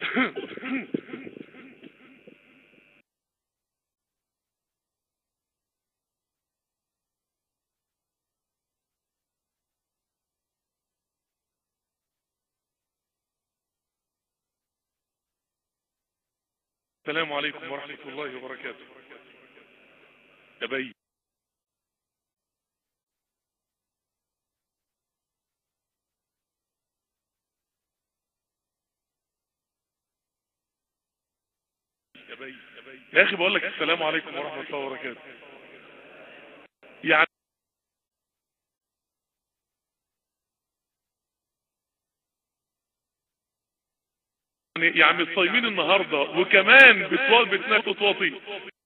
السلام عليكم ورحمة الله وبركاته أبي يا أخي بقول لك السلام عليكم ورحمة الله وبركاته يعني يعني يعني الصايمين النهاردة وكمان بتوال بتنافس واطي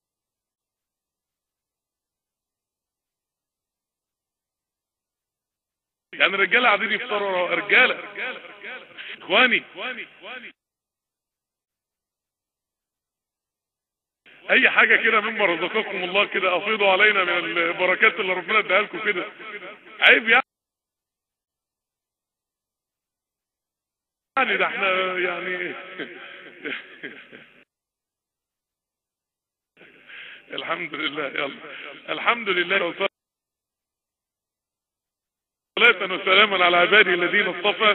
يعني الرجالة قاعدين يفطروا رجالة اخواني اي حاجة كده مما رزقكم الله كده افيضوا علينا من البركات اللي ربنا اداها لكم كده عيب يعني يعني ده احنا يعني الحمد لله يلا الحمد لله وصلاة وسلاما على عبادي الذين اصطفى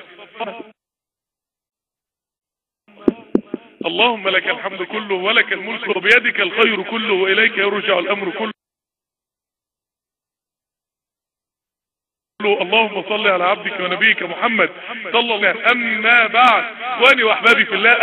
اللهم لك الحمد كله ولك الملك وبيدك الخير كله وإليك يرجع الأمر كله اللهم صل على عبدك ونبيك محمد صلى الله عليه وسلم أما بعد اخواني واحبابي في الله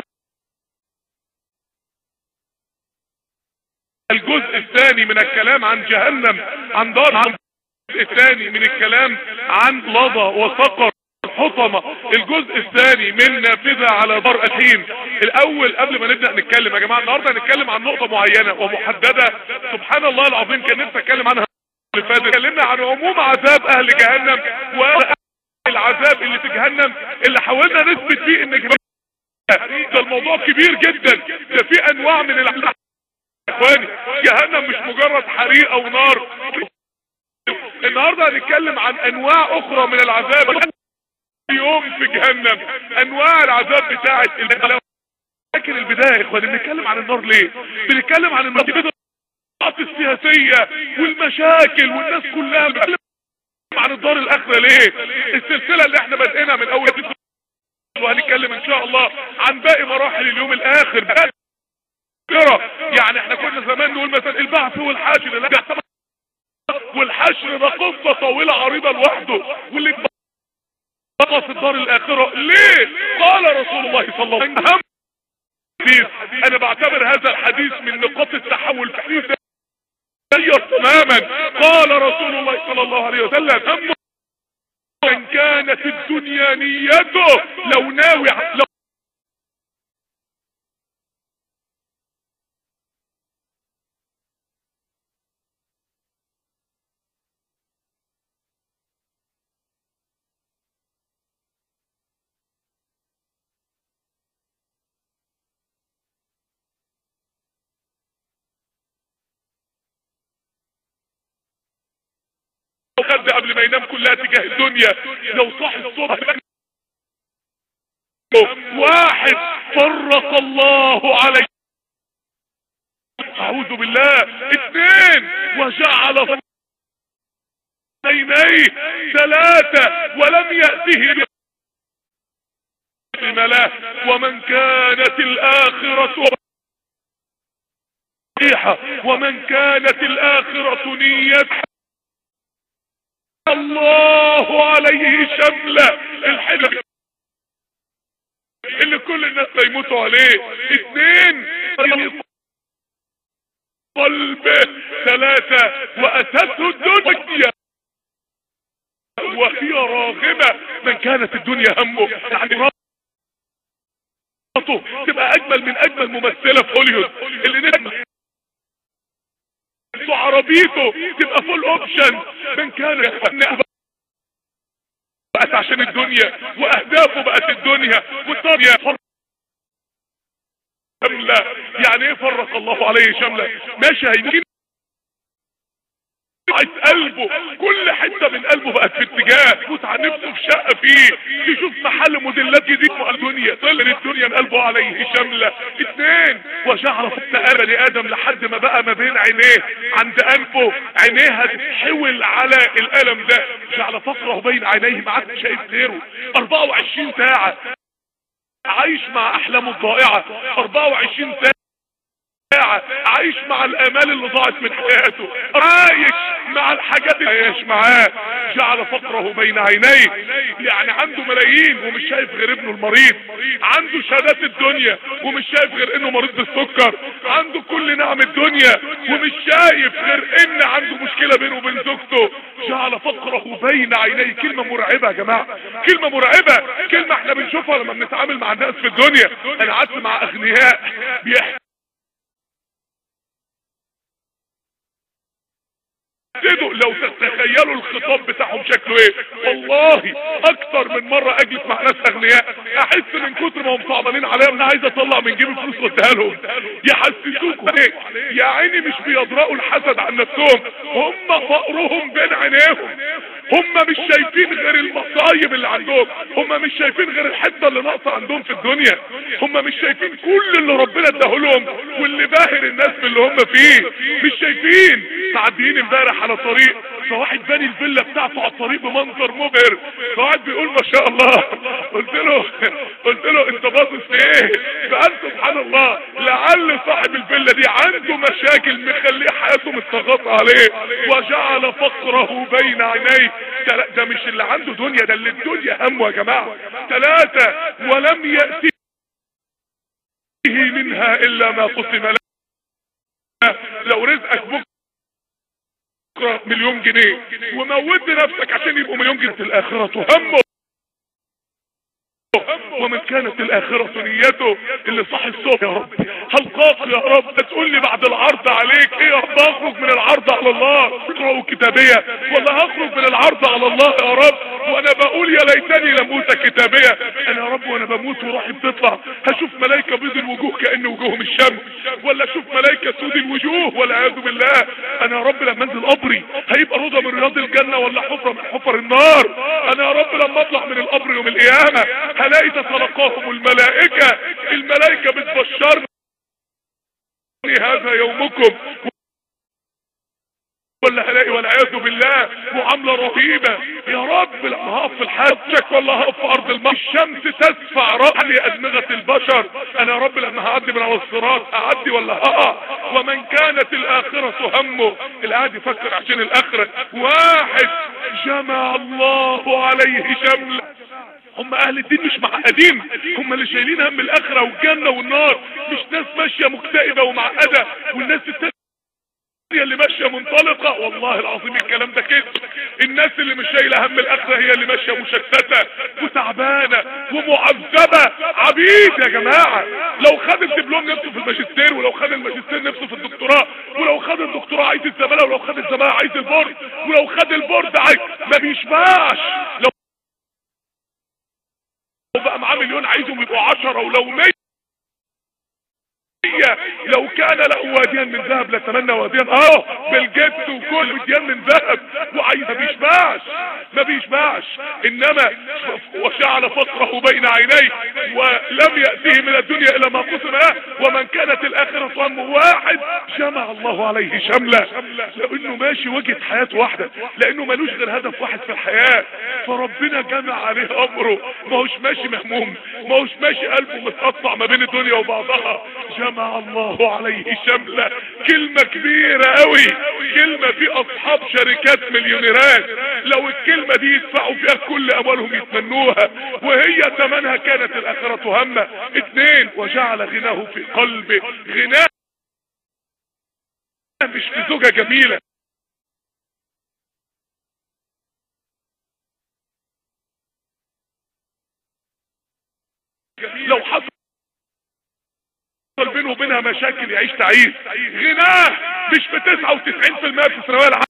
الجزء الثاني من الكلام عن جهنم عن دار عن الجزء الثاني من الكلام عن لظى وسقر حطمة الجزء الثاني من نافذة على دار أثين الأول قبل ما نبدأ نتكلم يا جماعة النهاردة هنتكلم عن نقطة معينة ومحددة سبحان الله العظيم كان نفسي أتكلم عنها اللي فاتت اتكلمنا عن عموم عذاب أهل جهنم والعذاب اللي في جهنم اللي حاولنا نثبت فيه ان جهنم ده الموضوع كبير جدا ده في انواع من العذاب اخواني جهنم مش مجرد حريقه ونار النهارده هنتكلم عن انواع اخرى من العذاب يوم في جهنم انواع العذاب بتاعت لكن البدايه يا اخواني بنتكلم عن النار ليه بنتكلم عن المرتبات السياسيه والمشاكل والناس كلها بنتكلم عن الدار الاخره ليه السلسله اللي احنا بدأنا من اول وهنتكلم ان شاء الله عن باقي مراحل اليوم الاخر يعني احنا كنا زمان نقول مثلا البعث والحشر لا والحشر ده قصة طويلة عريضة لوحده واللي بقى في الدار الاخرة ليه قال رسول الله صلى الله عليه وسلم حديث انا بعتبر هذا الحديث من نقاط التحول في حديث غير تماما قال رسول الله صلى الله عليه وسلم اما من كانت الدنيا نيته لو ناوي لو خد قبل ما ينام كلها تجاه الدنيا لو صاحي الصبح واحد فرق الله عليه اعوذ بالله اثنين وجعل عينيه ثلاثة ولم يأته الملاة ومن كانت الآخرة صحيحة ومن كانت الآخرة نية الله عليه شملة الحلم اللي كل الناس هيموتوا عليه اثنين قلبه ثلاثة وأتته الدنيا وهي راغبة من كانت الدنيا همه يعني تبقى أجمل من أجمل ممثلة في هوليوود اللي نجمة عربيته تبقى فول اوبشن من كان بقت عشان الدنيا واهدافه بقت الدنيا والدنيا شملة يعني ايه فرق الله عليه شملة ماشي هيمكن قلبه كل حتة من قلبه بقت في اتجاه يفوت عن نفسه في شقة فيه يشوف محل موديلات جديد في الدنيا طلع الدنيا قلبه عليه شاملة اتنين وجعل فتى بني ادم لحد ما بقى ما بين عينيه عند قلبه عينيها تتحول على الالم ده جعل فقره بين عينيه ما عادش شايف غيره 24 ساعة عايش مع احلامه الضائعة 24 ساعة ساعة عايش مع الامال اللي ضاعت من حياته عايش مع الحاجات اللي عايش معاه جعل فقره بين عينيه يعني عنده ملايين ومش شايف غير ابنه المريض عنده شهادات الدنيا ومش شايف غير انه مريض بالسكر عنده كل نعم الدنيا ومش شايف غير ان عنده مشكلة بينه وبين زوجته جعل فقره بين عينيه كلمة مرعبة يا جماعة كلمة مرعبة كلمة احنا بنشوفها لما بنتعامل مع الناس في الدنيا انا قعدت مع اغنياء بيحكوا تحددوا لو تتخيلوا الخطاب بتاعهم شكله ايه والله اكتر من مرة اجلس مع ناس اغنياء احس من كتر ما هم صعبانين عليا انا عايز اطلع من جيبي فلوس واديها لهم يحسسوكوا ايه يا عيني مش بيضرأوا الحسد عن نفسهم هم فقرهم بين عينيهم هم مش شايفين غير المصايب اللي عندهم هم مش شايفين غير الحته اللي ناقصه عندهم في الدنيا هم مش شايفين كل اللي ربنا اداهولهم واللي باهر الناس باللي هم فيه مش شايفين معديين امبارح على طريق فواحد باني الفيلا بتاعته على الطريق بمنظر مبهر فواحد بيقول ما شاء الله قلت له قلت له انت باصص في ايه فقال سبحان الله لعل صاحب الفيلا دي عنده مشاكل مخليه حياته مستغطى عليه وجعل فقره بين عينيه ده مش اللي عنده دنيا ده اللي الدنيا همه يا جماعه ثلاثه ولم يأتيه منها الا ما قسم له لو رزقك بكره مليون جنيه وموت نفسك عشان يبقوا مليون جنيه الاخرة همه ومن كانت الاخرة نيته اللي صح الصوت يا رب هلقاك يا رب تقول لي بعد العرض عليك ايه يا رب اخرج من العرض على الله اقرأوا كتابية ولا هخرج من العرض على الله يا رب وانا بقول يا ليتني لموت كتابية انا يا رب وانا بموت وروحي بتطلع هشوف ملايكة بيض الوجوه كأن وجوههم الشمس ولا اشوف ملايكة سود الوجوه والعياذ بالله انا يا رب لما انزل قبري هيبقى روضة من رياض الجنة ولا حفرة من حفر النار انا يا رب لما اطلع من القبر يوم القيامة هلاقي تتلقاهم الملائكة الملائكة بتبشرني هذا يومكم ولا هلاقي والعياذ بالله معامله رهيبه يا رب لما هقف في الحجك ولا هقف في ارض الماء الشمس تدفع رحلي ادمغه البشر انا يا رب لما هعدي من على الصراط اعدي ولا هقع ومن كانت الاخره همه اللي قاعد يفكر عشان الاخره واحد جمع الله عليه شمله هم اهل الدين مش معقدين هم اللي شايلين هم الاخره والجنه والنار مش ناس ماشيه مكتئبه ومعقده والناس التانية اللي ماشيه منطلقه والله العظيم الكلام ده كده الناس اللي مش شايله هم الاخره هي اللي ماشيه مشتته وتعبانه ومعذبه عبيد يا جماعه لو خد الدبلوم نفسه في الماجستير ولو خد الماجستير نفسه في الدكتوراه ولو خد الدكتوراه عايز الزماله ولو خد الزماله عايز البورد ولو خد البورد عايز ما بيشبعش لو بقى معاه مليون عايزهم يبقوا عشرة ولو مية لو كان له واديا من ذهب لتمنى واديا اه بالجد وكل واديان من ذهب وعايز ما بيشبعش ما بيشبعش انما وشعل فقره بين عينيه ولم يأتيه من الدنيا الا ما قسم له ومن كانت الاخرة هم واحد جمع الله عليه شملة لانه ماشي وجهة حياة واحدة لانه ملوش غير هدف واحد في الحياة فربنا جمع عليه امره ما هوش ماشي مهموم ما هوش ماشي قلبه متقطع ما بين الدنيا وبعضها جمع الله عليه شملة كلمة كبيرة قوي كلمة في اصحاب شركات مليونيرات لو الكلمة دي يدفعوا فيها كل اموالهم يتمنوها وهي ثمنها كانت الاخرة همة اثنين وجعل غناه في قلبه غناه مش في زوجة جميلة لو حصل بينه وبينها مشاكل يعيش تعيس غناه مش في 99% في الثانويه العامه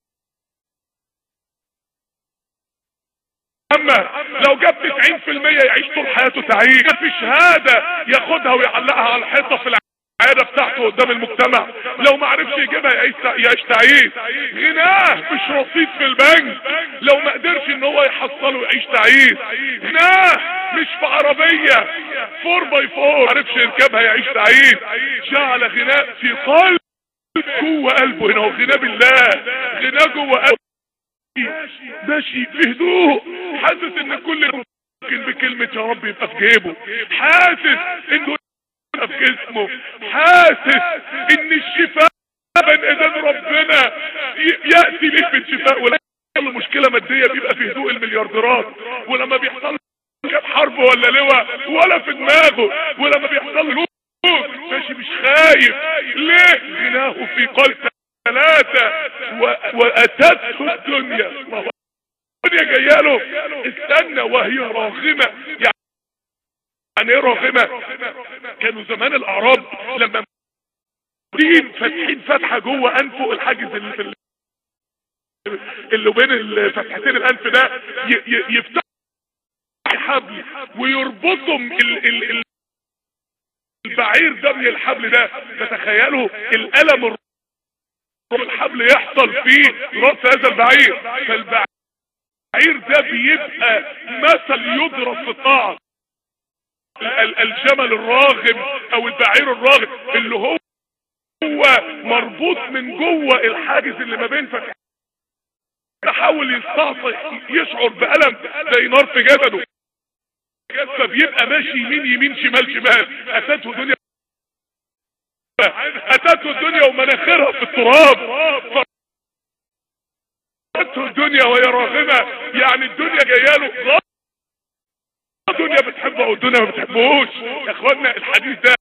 اما لو جاب 90% يعيش طول حياته سعيد في شهاده ياخدها ويعلقها على الحيطه في السعادة بتاعته قدام المجتمع لو ما عرفش يجيبها يعيش يعيش تعيس غناه مش رصيد في البنك لو ما قدرش ان هو يحصله يعيش تعيس غناه مش في عربية فور باي فور عرفش يركبها يعيش تعيس جعل غناء في قلب جوه قلبه هنا هو غناه بالله غناه جوه قلبه ماشي في هدوء حاسس ان كل ممكن بكلمة يا رب يبقى في جيبه حاسس انه يبقى في جسمه حاسس ان الشفاء بين ايدين ربنا يأتي ليك بالشفاء ولا له مشكلة مادية بيبقى في هدوء المليارديرات ولما بيحصل كان حرب ولا لواء ولا في دماغه ولما بيحصل له ماشي مش خايف ليه غناه في قلب ثلاثة واتته الدنيا الله الدنيا جايه له استنى وهي راغمة يعني ايه راغمة كانوا زمان الاعراب لما دين فاتحين فتحة جوه انفه الحاجز اللي في اللي بين فتحتين الانف ده يفتح حبل ويربطهم ال ال البعير ده من الحبل ده فتخيلوا الالم الحبل يحصل في راس هذا البعير فالبعير البعير ده بيبقى مثل يضرب في الطاعة الجمل الراغب او البعير الراغب اللي هو هو مربوط من جوه الحاجز اللي ما بين فتح يحاول يستعصي يشعر بألم زي نار في جسده فبيبقى ماشي يمين يمين شمال شمال اتته الدنيا اتته الدنيا ومناخرها في التراب اتته الدنيا وهي راغمة يعني الدنيا جايه له الدنيا بتحبه والدنيا ما بتحبهوش يا اخوانا الحديث ده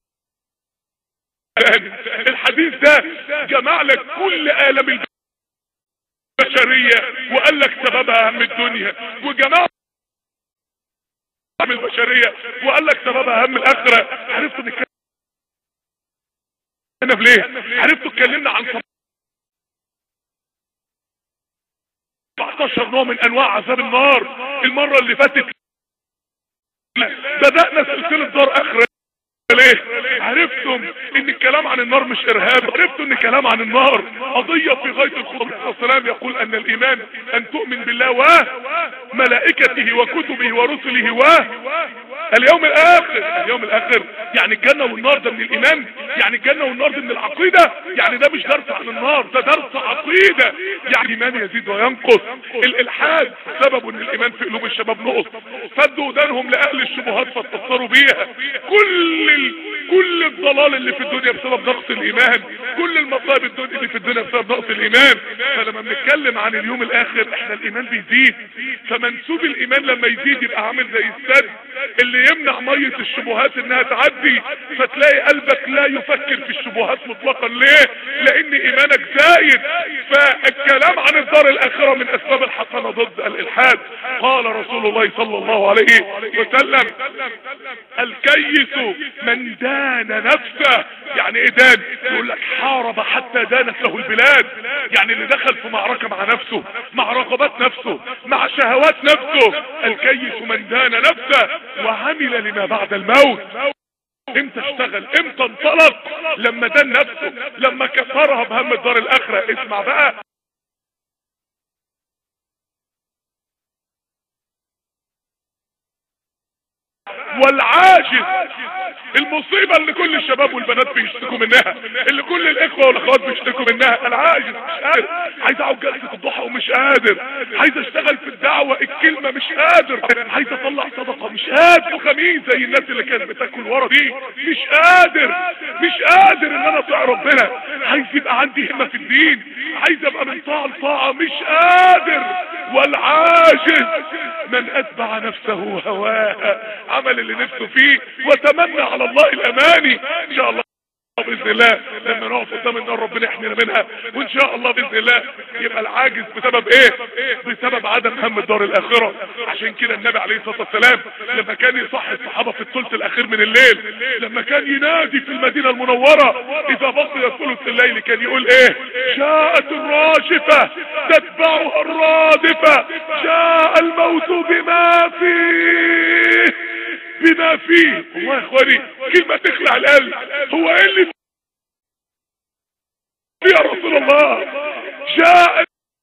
الحديث ده جمع لك كل آلم البشرية وقال لك سببها هم الدنيا وجمع هم البشرية وقال لك سببها هم الآخرة عرفتوا نتكلم انا ليه عرفتوا اتكلمنا عن 17 نوع من انواع عذاب النار المرة اللي فاتت بدأنا سلسلة دار اخرة ليه عرفتم ان الكلام عن النار مش ارهاب عرفتوا ان الكلام عن النار قضية في غاية الخطب والسلام يقول ان الايمان ان تؤمن بالله وملائكته وكتبه ورسله و اليوم الاخر اليوم الاخر يعني الجنة والنار ده من الايمان يعني الجنة والنار ده من العقيدة يعني ده مش درس عن النار ده درس عقيدة يعني الايمان يزيد وينقص الالحاد سببه ان الايمان في قلوب الشباب نقص فدوا ودانهم لاهل الشبهات فاستبصروا بيها كل كل الضلال اللي في الدنيا بسبب نقص الايمان كل المصائب الدنيا اللي في الدنيا بسبب نقص الايمان فلما بنتكلم عن اليوم الاخر احنا الايمان بيزيد فمنسوب الايمان لما يزيد يبقى عامل زي السد اللي يمنع مية الشبهات انها تعدي فتلاقي قلبك لا يفكر في الشبهات مطلقا ليه لان ايمانك زايد فالكلام عن الدار الاخرة من اسباب الحسنة ضد الالحاد قال رسول الله صلى الله عليه وسلم الكيس من دان نفسه يعني ايه دان يقول لك حارب حتى دانت له البلاد يعني اللي دخل في معركة مع نفسه مع رغبات نفسه مع شهوات نفسه الكيس من دان نفسه وعمل لما بعد الموت امتى اشتغل امتى انطلق لما دان نفسه لما كسرها بهم الدار الاخرة اسمع بقى والعاجز المصيبة اللي كل الشباب والبنات بيشتكوا منها اللي كل الاخوة والاخوات بيشتكوا منها العاجز مش قادر عايز اقعد جلسة الضحى ومش قادر عايز اشتغل في الدعوة الكلمة مش قادر عايز اطلع صدقة مش قادر خميس زي الناس اللي كانت بتاكل ورا دي مش قادر مش قادر ان انا اطيع ربنا عايز يبقى عندي همة في الدين عايز ابقى من طاعة لطاعة مش قادر والعاجز من اتبع نفسه هواها عمل اللي نفسه فيه وتمنى على الله الاماني ان شاء الله باذن الله لما نقف قدام النار ربنا يحمينا منها وان شاء الله باذن الله يبقى العاجز بسبب ايه بسبب عدم هم الدار الاخره عشان كده النبي عليه الصلاه والسلام لما كان يصحي الصحابه في الثلث الاخير من الليل لما كان ينادي في المدينه المنوره اذا بقي ثلث الليل كان يقول ايه جاءت الراشفه تتبعها الرادفه جاء الموت بما فيه بما فيه والله يا اخواني كلمة تخلع القلب هو ايه اللي يا رسول الله جاء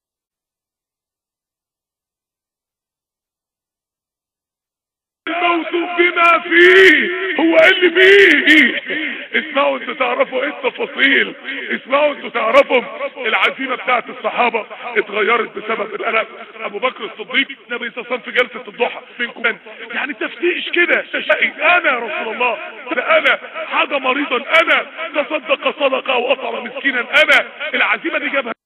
الموت بما فيه هو إيه اللي فيه اسمعوا انتوا تعرفوا ايه التفاصيل اسمعوا انتوا تعرفوا العزيمة بتاعت الصحابة اتغيرت بسبب القلق ابو بكر الصديق نبي صلى في جلسة الضحى منكم يعني تفتيش كده تشائي انا يا رسول الله ده انا حاجة مريضا انا تصدق صدقة واطعم مسكينا انا العزيمة دي جابها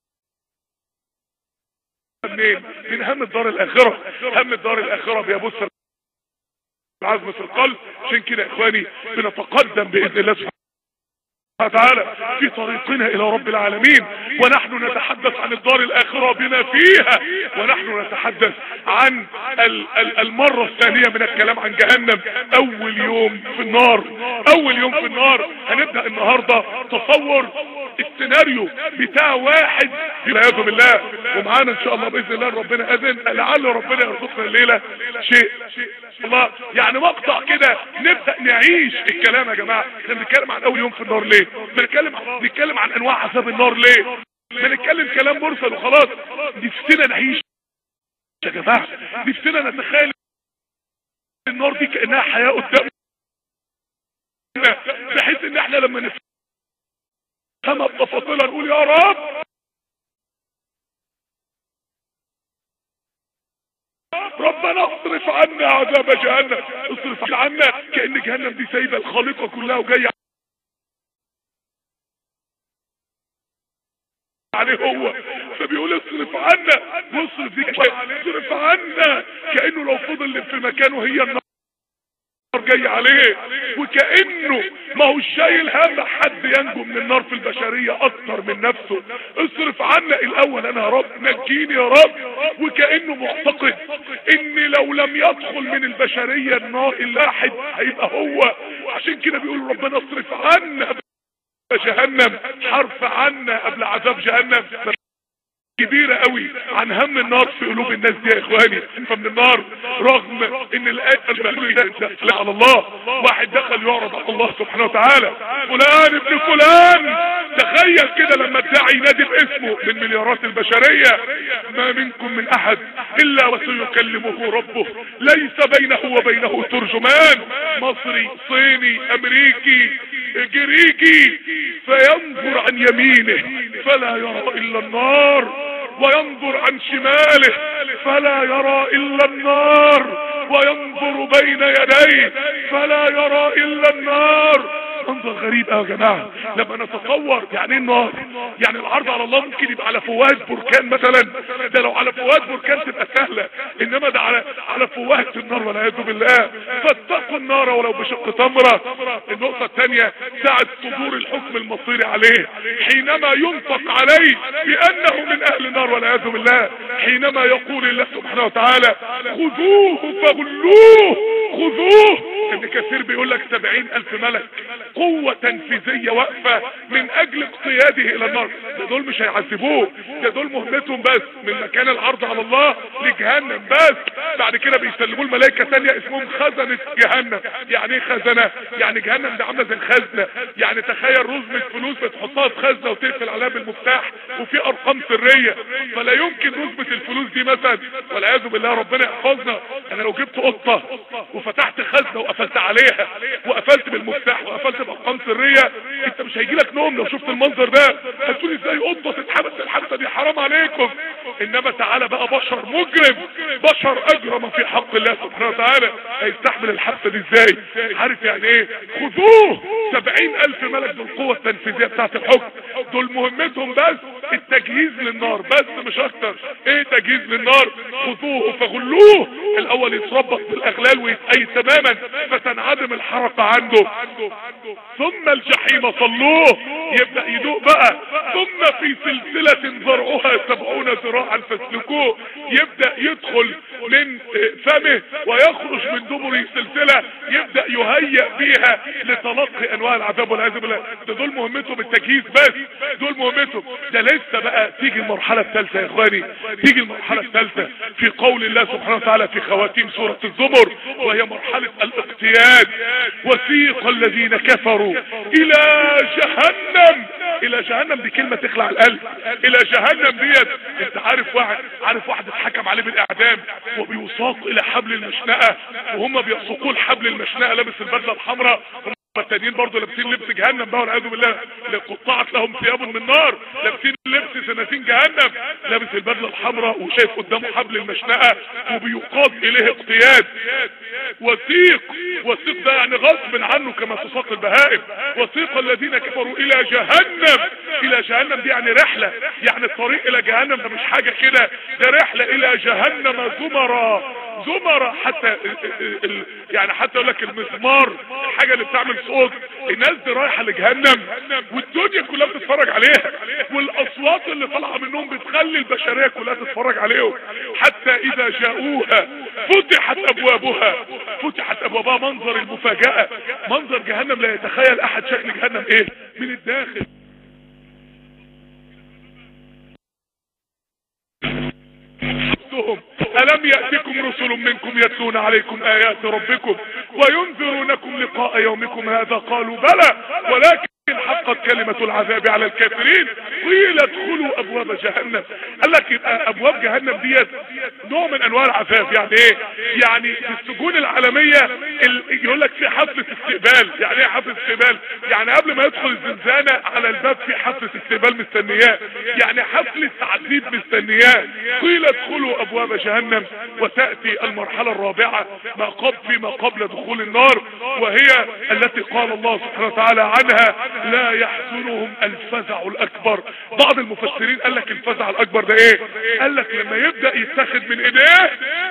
منين من هم الدار الاخرة هم الدار الاخرة بيبص العزم في القلب عشان كده يا اخواني بنتقدم باذن الله سبحانه وتعالى في طريقنا الى رب العالمين ونحن نتحدث عن الدار الاخرة بما فيها ونحن نتحدث عن ال ال المرة الثانية من الكلام عن جهنم اول يوم في النار اول يوم في النار هنبدأ النهاردة تصور السيناريو بتاع واحد والعياذ بالله ومعانا ان شاء الله باذن الله ربنا اذن لعل ربنا يرزقنا الليله شيء الله يعني مقطع كده نبدا نعيش الكلام يا جماعه احنا بنتكلم عن اول يوم في النار ليه بنتكلم بنتكلم عن انواع عذاب النار ليه بنتكلم كلام مرسل وخلاص نفسنا نعيش يا جماعه نفسنا نتخيل النار دي كانها حياه قدامنا بحيث ان احنا لما نفهمها بتفاصيلها نقول يا رب ربنا اصرف عنا عذاب جهنم اصرف عنا كأن جهنم دي سايبة الخالقة كلها وجاية عليه هو فبيقول اصرف عنا واصرف دي اصرف عنا كأنه لو فضل في مكانه هي النار جاي عليه وكأنه ما هو شايل هم حد ينجو من النار في البشرية اكتر من نفسه اصرف عنا الاول انا يا رب نجيني يا رب وكأنه معتقد ان لو لم يدخل من البشرية النار الواحد هيبقى هو عشان كده بيقول ربنا اصرف عنا جهنم حرف عنا قبل عذاب جهنم كبيرة قوي عن هم النار في قلوب الناس دي يا اخواني فمن النار رغم ان الايه ده على الله واحد دخل يعرض على الله سبحانه وتعالى فلان ابن فلان تخيل كده لما الداعي ينادي باسمه من مليارات البشرية ما منكم من احد الا وسيكلمه ربه ليس بينه وبينه ترجمان مصري صيني امريكي جريكي فينظر عن يمينه فلا يرى الا النار وينظر عن شماله فلا يرى الا النار وينظر بين يديه فلا يرى الا النار منظر غريب قوي يا جماعه لما نتصور يعني ايه النار يعني العرض على الله ممكن يبقى على فوهة بركان مثلا ده لو على فوهة بركان تبقى سهله انما ده على على فوهة النار والعياذ بالله فاتقوا النار ولو بشق تمره النقطه الثانيه ساعه صدور الحكم المصيري عليه حينما ينطق عليه بانه من اهل النار والعياذ بالله حينما يقول الله سبحانه وتعالى خذوه فغلوه خذوه ابن كثير بيقول لك سبعين الف ملك قوة تنفيذية واقفة من اجل اقتياده الى النار ده دول مش هيعذبوه ده دول مهمتهم بس من مكان العرض على الله لجهنم بس بعد كده بيسلموه الملائكة تانية اسمهم خزنة جهنم يعني ايه خزنة يعني جهنم ده عاملة زي الخزنة يعني تخيل رزمة فلوس بتحطها في خزنة وتقفل عليها بالمفتاح وفي ارقام سرية فلا يمكن رزمة الفلوس دي مثلا والعياذ بالله ربنا يحفظنا انا لو جبت قطة وفتحت خزنة وقفلت عليها وقفلت بالمفتاح وقفلت بارقام سرية انت مش هيجي لك نوم لو شفت المنظر ده هتقول ازاي قطة تتحبس الحبسة دي حرام عليكم انما تعالى بقى بشر مجرم بشر اجرم في حق الله سبحانه وتعالى هيستحمل الحبسة دي ازاي عارف يعني ايه خذوه سبعين الف ملك دول القوة التنفيذية بتاعت الحكم دول مهمتهم بس التجهيز للنار بس مش اكتر ايه تجهيز للنار خذوه فغلوه الاول يتربط بالاغلال ويتأيد تماما فتنعدم الحركة عنده ثم الجحيم صلوه يبدأ يدوق بقى ثم في سلسلة ذرعها سبعون ذراعا فاسلكوه يبدأ يدخل من فمه ويخرج من دبره سلسلة يبدأ يهيأ بيها لتلقي انواع العذاب والعياذ بالله ده دول مهمتهم التجهيز بس دول مهمتهم ده لسه بقى تيجي المرحلة الثالثة يا اخواني تيجي المرحلة الثالثة في قول الله سبحانه وتعالى في خواتيم سورة الزمر وهي مرحلة الاقتياد وسيق الذين كفروا الى جهنم الى جهنم دي كلمة تخلع القلب الى جهنم ديت انت عارف واحد عارف واحد اتحكم عليه بالاعدام وبيساق الى حبل المشنقة وهم بيسوقوه الحبل المشنقة لابس البدلة الحمراء هم التانيين برضه لابسين لبس جهنم بقى والعياذ بالله قطعت لهم ثياب من نار لابسين لبس سنتين جهنم لابس البدله الحمراء وشايف قدامه حبل المشنقه وبيقاد اليه اقتياد وثيق وثيق ده يعني غصب عنه كما تساق البهائم وثيق الذين كفروا الى جهنم الى جهنم دي يعني رحله يعني الطريق الى جهنم ده مش حاجه كده ده رحله الى جهنم زمرا زمرة حتى ال ال يعني حتى يقول لك المزمار الحاجة اللي بتعمل صوت الناس دي رايحة لجهنم والدنيا كلها بتتفرج عليها والاصوات اللي طالعة منهم بتخلي البشرية كلها تتفرج عليهم حتى اذا جاءوها فتحت ابوابها فتحت ابوابها منظر المفاجأة منظر جهنم لا يتخيل احد شكل جهنم ايه من الداخل نفسهم ألم يأتكم رسل منكم يتلون عليكم آيات ربكم وينذرونكم لقاء يومكم هذا قالوا بلى ولكن حقت كلمة العذاب على الكافرين قيل ادخلوا ابواب جهنم قال لك يبقى ابواب جهنم ديت نوع من انواع العذاب يعني ايه يعني في السجون العالمية يقول لك في حفلة استقبال يعني ايه حفلة استقبال يعني قبل ما يدخل الزنزانة على الباب في حفلة استقبال مستنياه يعني حفلة تعذيب مستنياه قيل ادخلوا ابواب جهنم وتأتي المرحلة الرابعة ما قبل فيما قبل دخول النار وهي التي قال الله سبحانه وتعالى عنها لا يحزنهم الفزع الاكبر بعض المفسرين قال لك الفزع الاكبر ده ايه قال لك لما يبدأ يتاخد من ايديه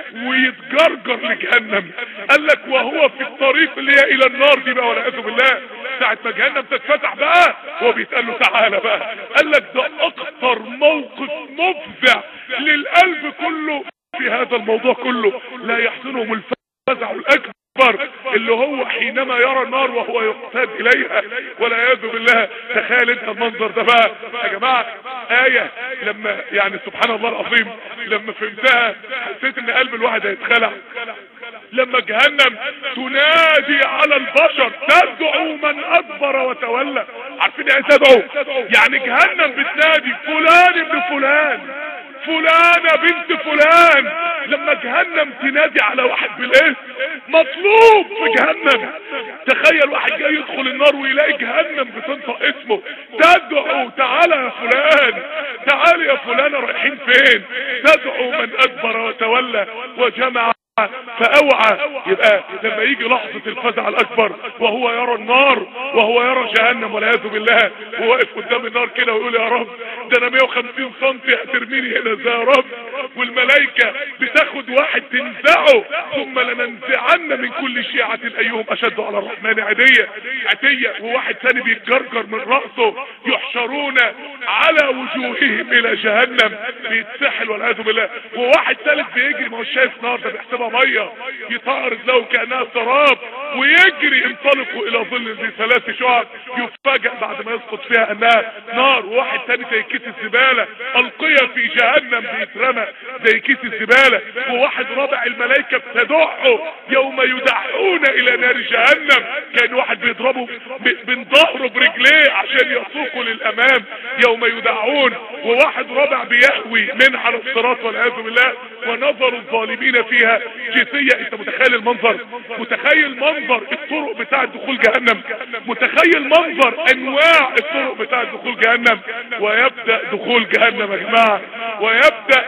ويتجرجر لجهنم قال لك وهو في الطريق اللي هي الى النار دي بقى والعياذ بالله ساعة ما جهنم تتفتح بقى هو بيتقال له تعالى بقى قال لك ده اكتر موقف مفزع للقلب كله في هذا الموضوع كله لا يحزنهم الفزع الاكبر اكبر اللي هو حينما يرى النار وهو يقتاد اليها والعياذ بالله تخيل انت المنظر ده بقى يا جماعه ايه لما يعني سبحان الله العظيم لما فهمتها حسيت ان قلب الواحد هيتخلع لما جهنم تنادي على البشر تدعو من ادبر وتولى عارفين ايه تدعو يعني جهنم بتنادي فلان ابن فلان فلانة بنت فلان لما جهنم تنادي على واحد بالاسم مطلوب في جهنم تخيل واحد جاي يدخل النار ويلاقي جهنم بتنطق اسمه تدعو تعالى يا فلان تعالى يا فلانة رايحين فين تدعو من ادبر وتولى وجمع فاوعى يبقى لما يجي لحظة الفزع الاكبر وهو يرى النار وهو يرى جهنم والعياذ بالله وواقف قدام النار كده ويقول يا رب ده انا 150 سم هترميني هنا ازاي يا رب والملائكة بتاخد واحد تنزعه ثم لننزعن من كل شيعة ايهم اشد على الرحمن عدية عتية وواحد ثاني بيتجرجر من رأسه يحشرون على وجوههم الى جهنم بيتسحل والعياذ بالله وواحد ثالث بيجري ما هو شايف نار ده بيحسبها ميه يطارد له كانها سراب ويجري انطلقوا الى ظل ذي ثلاث شعب يفاجئ بعد ما يسقط فيها انها نار وواحد تاني زي كيس الزباله القيا في جهنم بيترمى زي كيس الزباله وواحد رابع الملائكه بتدعه يوم يدعون الى نار جهنم كان واحد بيضربه من ظهره برجليه عشان يسوقه للامام يوم يدعون وواحد رابع بيهوي من على الصراط والعياذ بالله ونظر الظالمين فيها جثية انت متخيل المنظر متخيل منظر الطرق بتاع دخول جهنم متخيل منظر انواع الطرق بتاع دخول جهنم ويبدأ دخول جهنم يا جماعة ويبدأ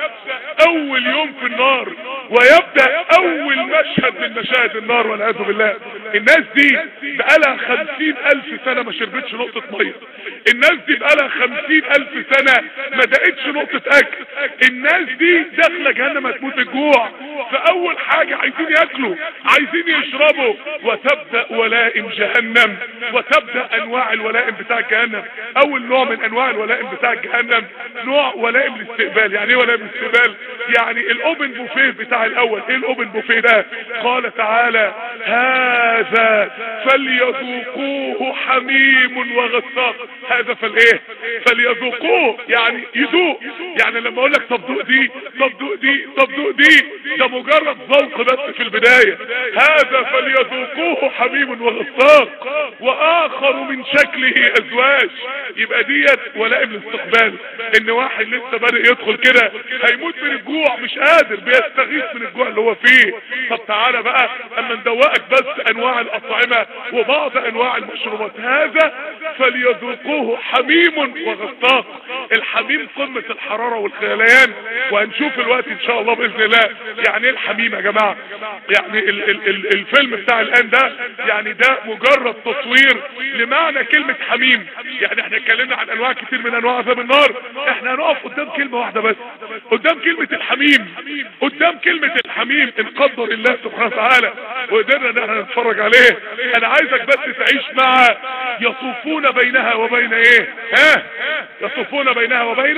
اول يوم في النار ويبدأ اول مشهد من مشاهد النار والعياذ بالله الناس دي بقالها خمسين الف سنة ما شربتش نقطة مية الناس دي بقالها خمسين الف سنة ما دقتش نقطة اكل الناس دي داخلة جهنم هتموت الجوع فاول حاجة عايزين ياكلوا عايزين يشربوا وتبدأ ولائم جهنم وتبدأ انواع الولائم بتاع جهنم اول نوع من انواع الولائم بتاع جهنم نوع ولائم الاستقبال يعني ايه ولائم الاستقبال يعني الاوبن بوفيه بتاع الاول ايه الاوبن بوفيه ده قال تعالى هذا فليذوقوه حميم وغساق هذا فالايه فليذوقوه يعني يذوق يعني لما اقول لك طب دوق دي طب دوق دي طب دوق دي ده مجرد ذوق بس في البداية هذا فليذوقوه حميم وغساق واخر من شكله ازواج يبقى ديت ولائم الاستقبال ان واحد لسه بادئ يدخل كده هيموت من الجوع مش قادر بيستغيث من الجوع اللي هو فيه طب تعالى بقى اما ندوقك بس انواع الاطعمة وبعض انواع المشروبات هذا فليذوقوه حميم وغساق الحميم قمة الحرارة والخيليان وهنشوف الوقت ان شاء الله باذن الله يعني ايه الحميم يا جماعة يعني ال ال ال الفيلم بتاع الان ده يعني ده مجرد تصوير لمعنى كلمة حميم يعني احنا اتكلمنا عن انواع كتير من انواع عذاب النار احنا هنقف قدام كلمة واحدة بس قدام كلمة الحميم قدام كلمة الحميم ان قدر الله سبحانه وتعالى وقدرنا ان احنا نتفرج عليه انا عايزك بس تعيش مع يطوفون بينها وبين ايه ها يطوفون بينها وبين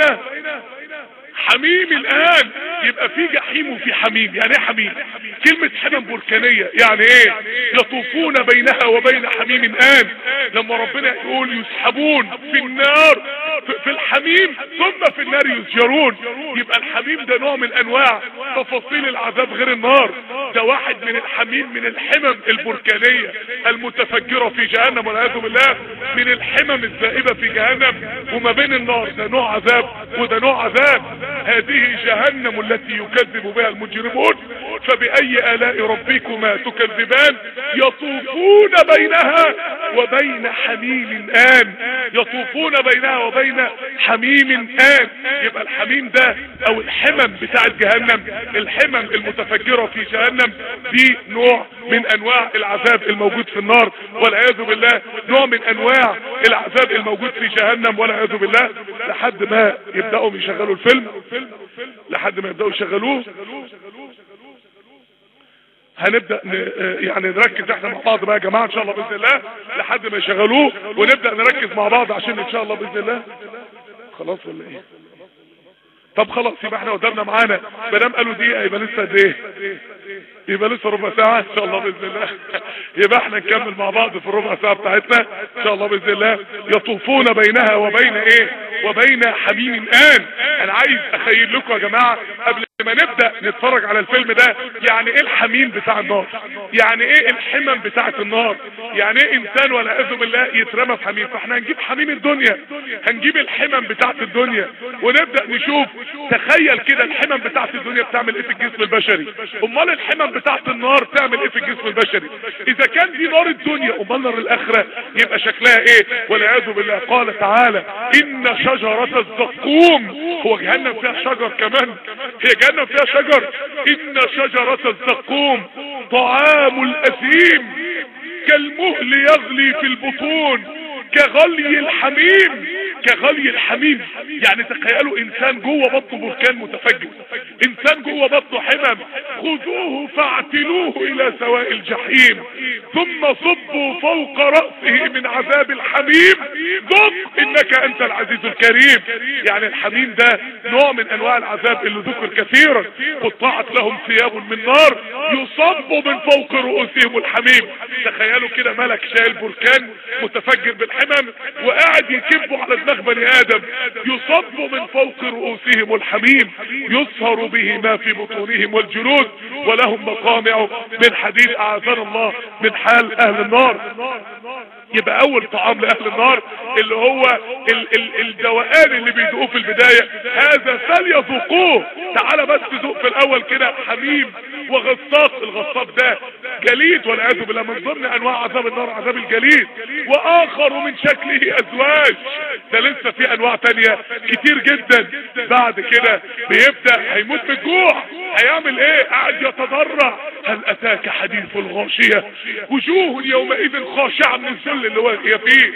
حميم الان يبقى في جحيم وفي حميم يعني ايه حميم كلمة حمم بركانية يعني ايه يطوفون بينها وبين حميم الان لما ربنا يقول يسحبون في النار في الحميم ثم في النار يسجرون يبقى الحميم ده نوع من انواع تفاصيل العذاب غير النار ده واحد من الحميم من الحمم البركانية المتفجرة في جهنم والعياذ بالله من الحمم الذائبة في جهنم وما بين النار ده نوع عذاب وده نوع عذاب هذه جهنم التي يكذب بها المجرمون فبأي آلاء ربكما تكذبان يطوفون بينها وبين حميم آن يطوفون بينها وبين حميم آن يبقى الحميم ده او الحمم بتاع جهنم الحمم المتفجرة في جهنم دي نوع من انواع العذاب الموجود في النار والعياذ بالله نوع من انواع العذاب الموجود في جهنم والعياذ بالله لحد ما يبدأوا يشغلوا الفيلم لحد ما يبدأوا يشغلوه هنبدأ ن... يعني نركز احنا مع بعض بقى يا جماعة ان شاء الله بإذن الله لحد ما يشغلوه ونبدأ نركز مع بعض عشان ان شاء الله بإذن الله خلاص ولا ايه طب خلاص يبقى احنا قدامنا معانا ما دام قالوا دقيقه يبقى لسه قد ايه يبقى لسه ربع ساعه ان شاء الله باذن الله يبقى احنا نكمل مع بعض في الربع ساعه بتاعتنا ان شاء الله باذن الله يطوفون بينها وبين ايه وبين حميم ان انا عايز اخيل لكم يا جماعه قبل ما نبدا نتفرج على الفيلم ده يعني ايه الحميم بتاع النار يعني ايه الحمم بتاعه النار يعني ايه انسان والعياذ بالله يترمى في حميم فاحنا هنجيب حميم الدنيا هنجيب الحمم بتاعه الدنيا ونبدا نشوف تخيل كده الحمم بتاعه الدنيا بتعمل ايه في الجسم البشري امال الحمم بتاعه النار تعمل ايه في الجسم البشري اذا كان دي نار الدنيا امال نار الاخره يبقى شكلها ايه والعياذ بالله قال تعالى ان شجره الزقوم هو جهنم فيها شجر كمان هي جهنم فيها شجر ان شجره الزقوم طعام الاثيم كالمهل يغلي في البطون كغلي الحميم كغلي الحميم يعني تخيلوا انسان جوه بطنه بركان متفجر انسان جوه بطنه حمم خذوه فاعتلوه الى سواء الجحيم ثم صبوا فوق رأسه من عذاب الحميم ذق انك انت العزيز الكريم يعني الحميم ده نوع من انواع العذاب اللي ذكر كثيرا قطعت لهم ثياب من نار يصب من فوق رؤوسهم الحميم تخيلوا كده ملك شايل بركان متفجر بالحمم وقاعد يكبوا على دماغ بني ادم يصب من فوق رؤوسهم الحميم يصهر به ما في بطونهم والجلود ولهم مقامع من حديد اعاذنا الله من حال اهل النار يبقى اول طعام لاهل النار اللي هو ال ال الدوقان اللي بيدوقوه في البداية هذا فليذوقوه تعالى بس ذوق في الاول كده حميم وغصاق الغصاق ده جليد والعياذ بالله من ضمن انواع عذاب النار عذاب الجليد واخر من شكله ازواج ده لسه في انواع تانية كتير جدا بعد كده بيبدأ هيموت بالجوع هيعمل ايه قاعد يتضرع هل اتاك حديث الغاشية وجوه يومئذ خاشعة من الذل اللي هي فيه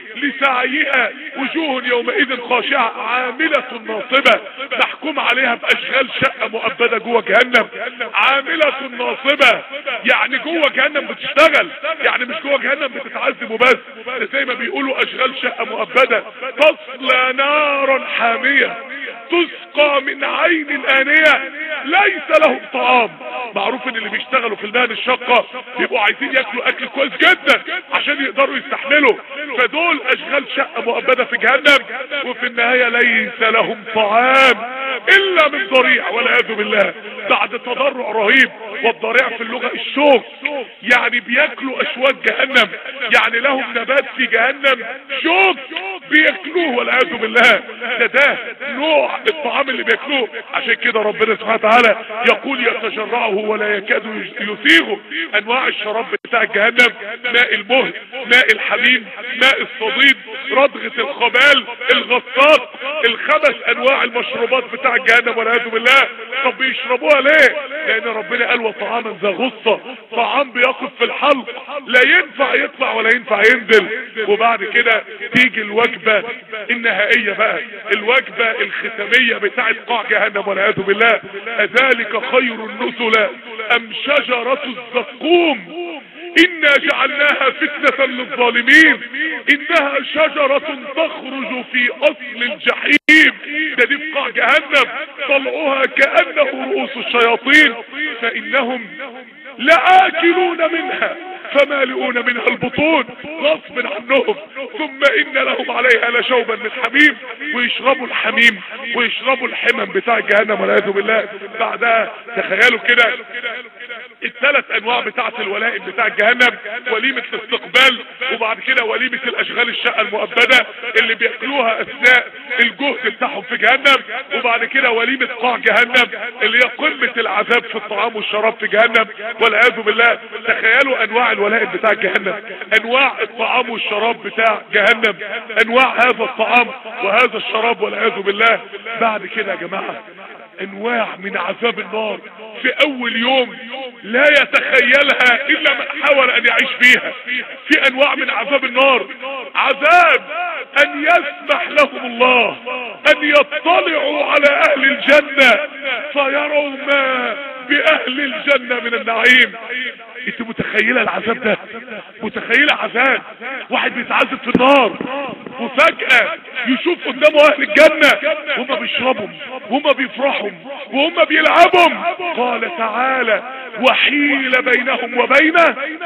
لسعيها وجوه يومئذ خاشعة عاملة ناصبة محكوم عليها باشغال شقة مؤبدة جوه جهنم عاملة ناصبة يعني جوه جهنم بتشتغل يعني مش جوه جهنم بتتعذب وبس زي ما بيقولوا اشغال شقة مؤبدة تصلى نارا حامية تسقى من عين الآنية ليس لهم طعام معروف ان اللي بيشتغلوا في المهن الشاقة بيبقوا عايزين ياكلوا اكل كويس جدا عشان يقدروا يستحملوا فدول اشغال شقة مؤبدة في جهنم وفي النهاية ليس لهم طعام الا من ضريع والعياذ بالله بعد تضرع رهيب والضريع في اللغة الشوك يعني بياكلوا اشواك جهنم يعني لهم نبات في جهنم شوك بياكلوه والعياذ بالله ده ده نوع الطعام اللي بياكلوه عشان كده ربنا سبحانه وتعالى يقول يتجرعه ولا يكاد يسيغه انواع الشراب بتاع جهنم ماء المهل ماء الحميم ماء الصديد ردغة الخبال الغطاس الخمس انواع المشروبات بتاع جهنم والعياذ بالله طب بيشربوها ليه لان ربنا قال وطعاما ذا غصة طعام بيقف في الحلق لا ينفع يطلع ولا ينفع ينزل وبعد كده تيجي الوجبة النهائية بقى الوجبة الختامية بتاعت قاع جهنم والعياذ بالله اذلك خير النزل ام شجرة الزقوم إنا جعلناها فتنة للظالمين إنها شجرة تخرج في أصل الجحيم ده دي في قاع جهنم طلعها كأنه رؤوس الشياطين فإنهم لآكلون منها فمالئون منها البطون غصب عنهم ثم إن لهم عليها لشوبا من حميم ويشربوا الحميم ويشربوا الحمم بتاع جهنم والعياذ بالله بعدها تخيلوا كده الثلاث انواع بتاعه الولائم بتاع جهنم وليمة الاستقبال وبعد كده وليمة الاشغال الشقة المؤبدة اللي بياكلوها اثناء الجهد بتاعهم في جهنم وبعد كده وليمة قاع جهنم اللي هي قمة العذاب في الطعام والشراب في جهنم والعياذ بالله تخيلوا انواع الولائم بتاع جهنم انواع الطعام والشراب بتاع جهنم انواع هذا الطعام وهذا الشراب والعياذ بالله بعد كده يا جماعة انواع من عذاب النار في اول يوم لا يتخيلها الا من حاول ان يعيش فيها في انواع من عذاب النار عذاب ان يسمح لهم الله ان يطلعوا على اهل الجنة فيروا ما باهل الجنة من النعيم انت متخيلة العذاب ده متخيلة عذاب واحد بيتعذب في النار وفجأة يشوف قدامه اهل الجنة وهم بيشربوا وهم بيفرحوا وهم بيلعبوا قال تعالى وحيل بينهم وبين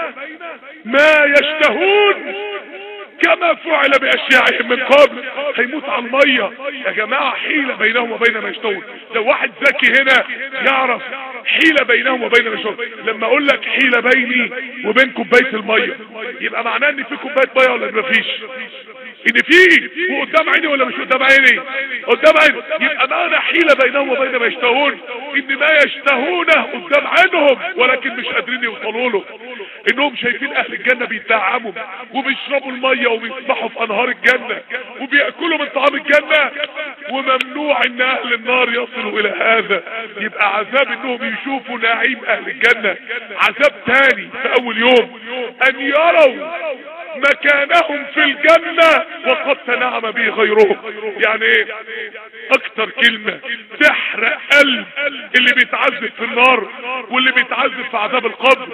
ما يشتهون كما فعل باشياعهم من قبل هيموت على المية يا جماعة حيلة بينهم وبين ما يشتهون لو واحد ذكي هنا يعرف حيلة بينهم وبين ما يشتهون لما اقول لك حيلة بيني وبين كوباية المية يبقى معناه ان في كوباية مية ولا ما فيش ان في وقدام عيني ولا مش قدام عيني قدام عيني يبقى معنى حيلة بينهم وبين ما يشتهون ان ما يشتهونه قدام عينهم ولكن مش قادرين يوصلوا له انهم شايفين اهل الجنة بيتعموا وبيشربوا المية وبيسبحوا في انهار الجنة وبيأكلوا من طعام الجنة وممنوع ان اهل النار يصلوا الى هذا يبقى عذاب انهم يشوفوا نعيم اهل الجنة عذاب تاني في اول يوم ان يروا مكانهم في الجنة وقد تنعم به غيرهم يعني ايه اكتر كلمة تحرق قلب اللي بيتعذب في النار واللي بيتعذب في عذاب القبر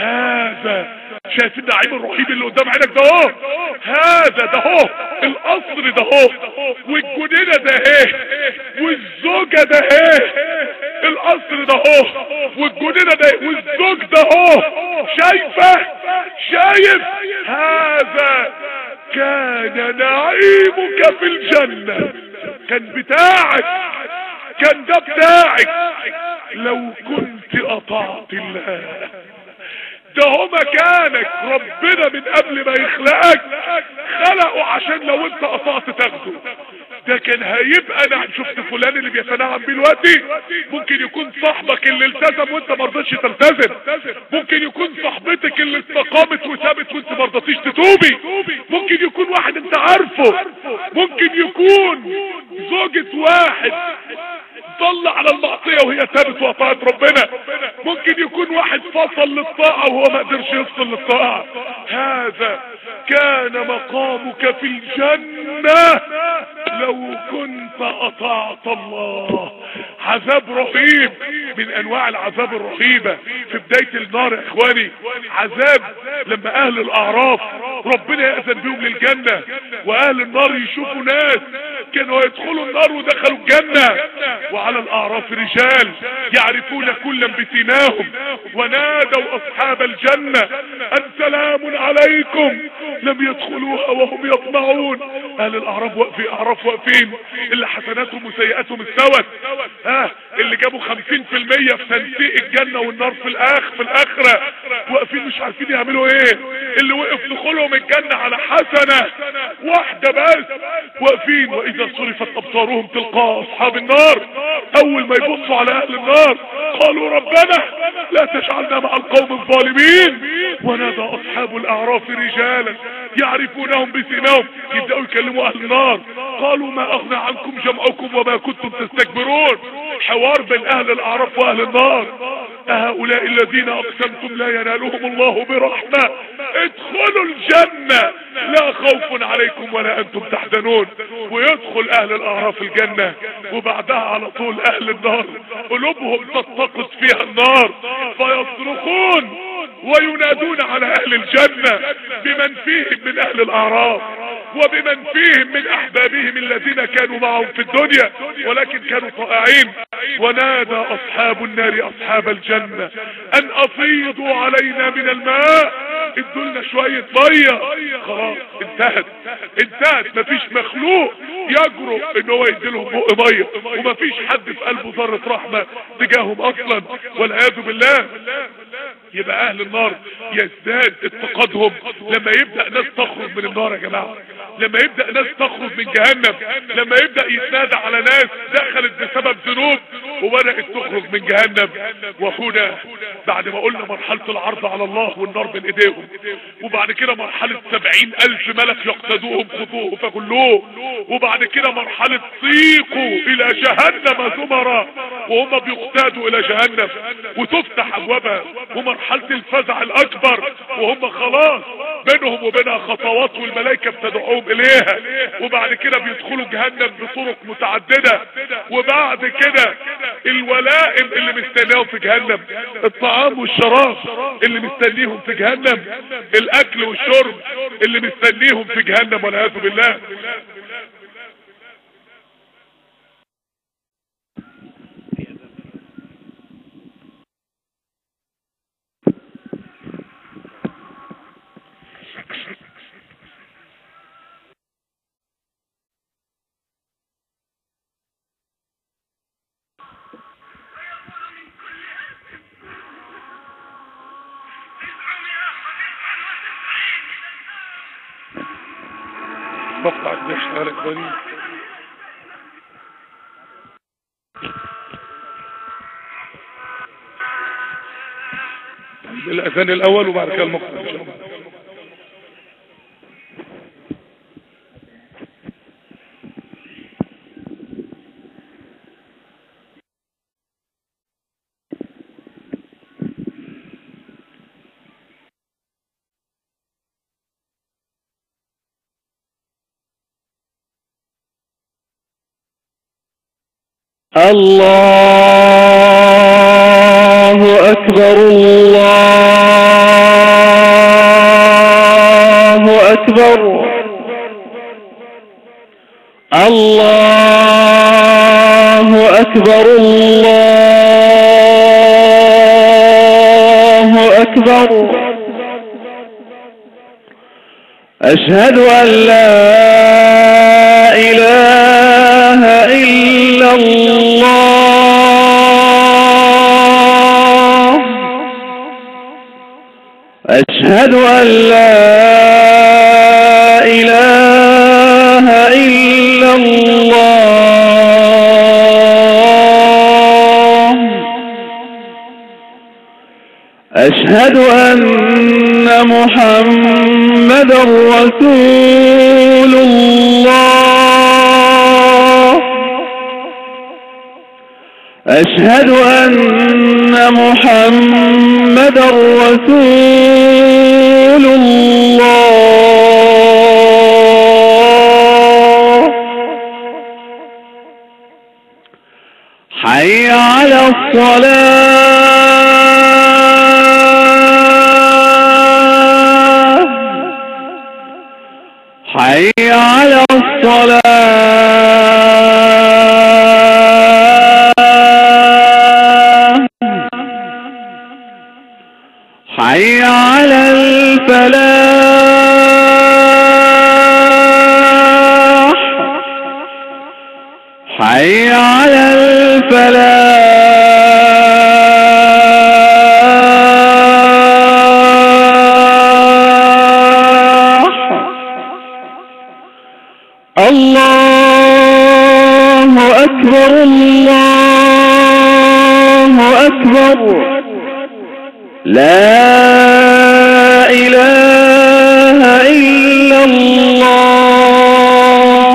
هذا شايف النعيم الرهيب اللي قدام عينك ده اهو هذا ده اهو القصر ده اهو والجنينة ده ايه والزوجة ده ايه القصر ده اهو والجنينة ده ايه والزوج ده اهو شايفه شايف هذا كان نعيمك في الجنة كان بتاعك كان ده بتاعك لو كنت اطعت الله ده هو مكانك ربنا من قبل ما يخلقك خلقه عشان لو انت قطعت تاخده ده كان هيبقى انا شفت فلان اللي بيتنعم بيه دلوقتي ممكن يكون صاحبك اللي التزم وانت ما رضيتش تلتزم ممكن يكون صاحبتك اللي استقامت وثابت وانت ما رضيتيش تتوبي ممكن يكون واحد انت عارفه ممكن يكون زوجة واحد ضل على المعصية وهي ثابت وطاعت ربنا ممكن يكون واحد فصل للطاعة وهو ما قدرش يفصل للطاعة هذا كان مقامك في الجنة لو كنت اطعت الله عذاب رهيب من انواع العذاب الرهيبة في بداية النار يا اخواني عذاب لما اهل الاعراف ربنا يأذن بهم للجنة واهل النار يشوفوا ناس كانوا يدخلوا النار ودخلوا الجنة وعلى الاعراف رجال يعرفون كلا بسيماهم ونادوا اصحاب الجنة ان سلام عليكم لم يدخلوها وهم يطمعون اهل الاعراف واقفين اعراف واقفين اللي حسناتهم وسيئاتهم استوت ها اللي جابوا خمسين في المية في تنسيق الجنة والنار في الاخر في الاخرة واقفين مش عارفين يعملوا ايه اللي وقف دخولهم الجنة على حسنة واحدة بس واقفين واذا صرفت ابصارهم تلقاء اصحاب النار اول ما يبصوا على اهل النار قالوا ربنا لا تجعلنا مع القوم الظالمين ونادى اصحاب الاعراف رجالا يعرفونهم بسماهم يبدأوا يكلموا اهل النار قالوا ما اغنى عنكم جمعكم وما كنتم تستكبرون حوار بين اهل الاعراف واهل النار هؤلاء الذين اقسمتم لا ينالهم الله برحمة ادخلوا الجنة لا خوف عليكم ولا انتم تحزنون ويدخل اهل الاعراف الجنة وبعدها على طول اهل النار قلوبهم تتقص فيها النار فيصرخون وينادون على اهل الجنة بمن فيهم من اهل الاعراف وبمن فيهم من احبابهم الذين كانوا معهم في الدنيا ولكن كانوا طائعين ونادى اصحاب النار اصحاب الجنة ان افيضوا علينا من الماء ادولنا شوية مية خلاص انتهت انتهت مفيش مخلوق يجرؤ ان هو يديلهم بق مية ومفيش حد في قلبه ذرة رحمة تجاههم اصلا والعياذ بالله يبقى اهل النار يزداد اتقادهم لما يبدأ ناس تخرج من النار يا جماعة لما يبدأ ناس تخرج من جهنم لما يبدأ يتنادى على ناس دخلت بسبب ذنوب وبدأت تخرج من جهنم وهنا بعد ما قلنا مرحلة العرض على الله والنار بين ايديهم وبعد كده مرحلة سبعين الف ملك يقتدوهم خطوه فكلوه وبعد كده مرحلة سيقوا الى جهنم زمرا وهم بيقتادوا الى جهنم وتفتح ابوابها ومرحلة الفزع الاكبر وهم خلاص بينهم وبينها خطوات والملائكة بتدعوهم اليها وبعد كده بيدخلوا جهنم بطرق متعددة وبعد كده الولائم اللي مستنيهم في جهنم الطعام والشراب اللي مستنيهم في جهنم الاكل والشرب اللي مستنيهم في جهنم والعياذ بالله مقطع الدش على اخواني الاذان الاول وبعد كده المقطع ان شاء الله الله أكبر الله أكبر الله أكبر الله أكبر أشهد أن لا إله إلا الله أشهد أن لا إله إلا الله أشهد أن محمد رسول الله أشهد أن محمد رسول الله حي على الصلاة حي على الصلاة حي على الفلاح حي على الفلاح الله أكبر الله أكبر لا إله إلا الله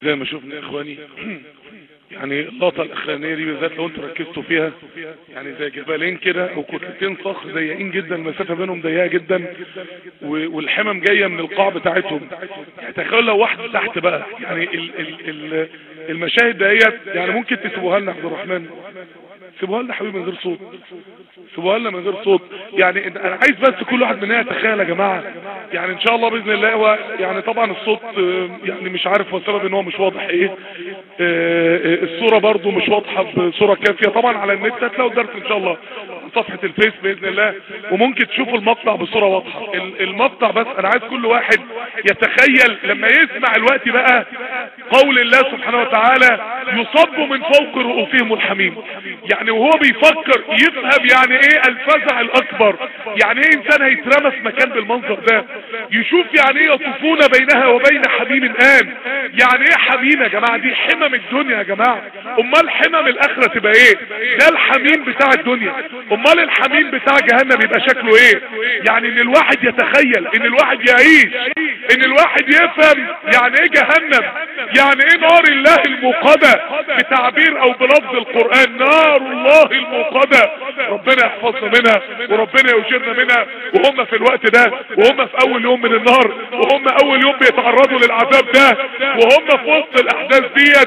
زي ما شفنا يا اخواني يعني اللقطة الاخرانية دي بالذات لو انتوا ركزتوا فيها يعني زي جبلين كده او كتلتين صخر ضيقين جدا المسافة بينهم ضيقة جدا و- والحمم جاية من القاع بتاعتهم يعني تخيل لو واحد تحت بقى يعني ال ال ال المشاهد ديت يعني ممكن تسيبوها لنا يا عبد الرحمن سيبوها لنا حبيبي من غير صوت سيبوها لنا من غير صوت يعني إن- انا عايز بس كل واحد مننا يتخيل يا جماعه يعني ان شاء الله باذن الله هو يعني طبعا الصوت آه، يعني مش عارف هو السبب ان هو مش واضح ايه آه، آه، الصوره برضو مش واضحه بصوره كافيه طبعا على النت هتلاقوا الدرس ان شاء الله على صفحه الفيس باذن الله وممكن تشوفوا المقطع بصوره واضحه ال- المقطع بس انا عايز كل واحد يتخيل لما يسمع الوقت بقى قول الله سبحانه وتعالى يصب من فوق رؤوسهم الحميم يعني وهو بيفكر يفهم يعني ايه الفزع الاكبر يعني ايه انسان هيترمى في مكان بالمنظر ده يشوف يعني ايه يطوفون بينها وبين حميم الان يعني ايه حميم يا جماعه دي حمم الدنيا يا جماعه امال حمم الاخره تبقى ايه ده الحميم بتاع الدنيا امال الحميم بتاع جهنم يبقى شكله ايه يعني ان الواحد يتخيل ان الواحد يعيش ان الواحد يفهم يعني ايه جهنم يعني ايه نار الله الموقدة بتعبير او بلفظ القرآن نار الله الموقدة ربنا يحفظنا منها وربنا يجرنا منها وهم في الوقت ده وهم في اول يوم من النار وهم اول يوم بيتعرضوا للعذاب ده وهم في وسط الاحداث ديت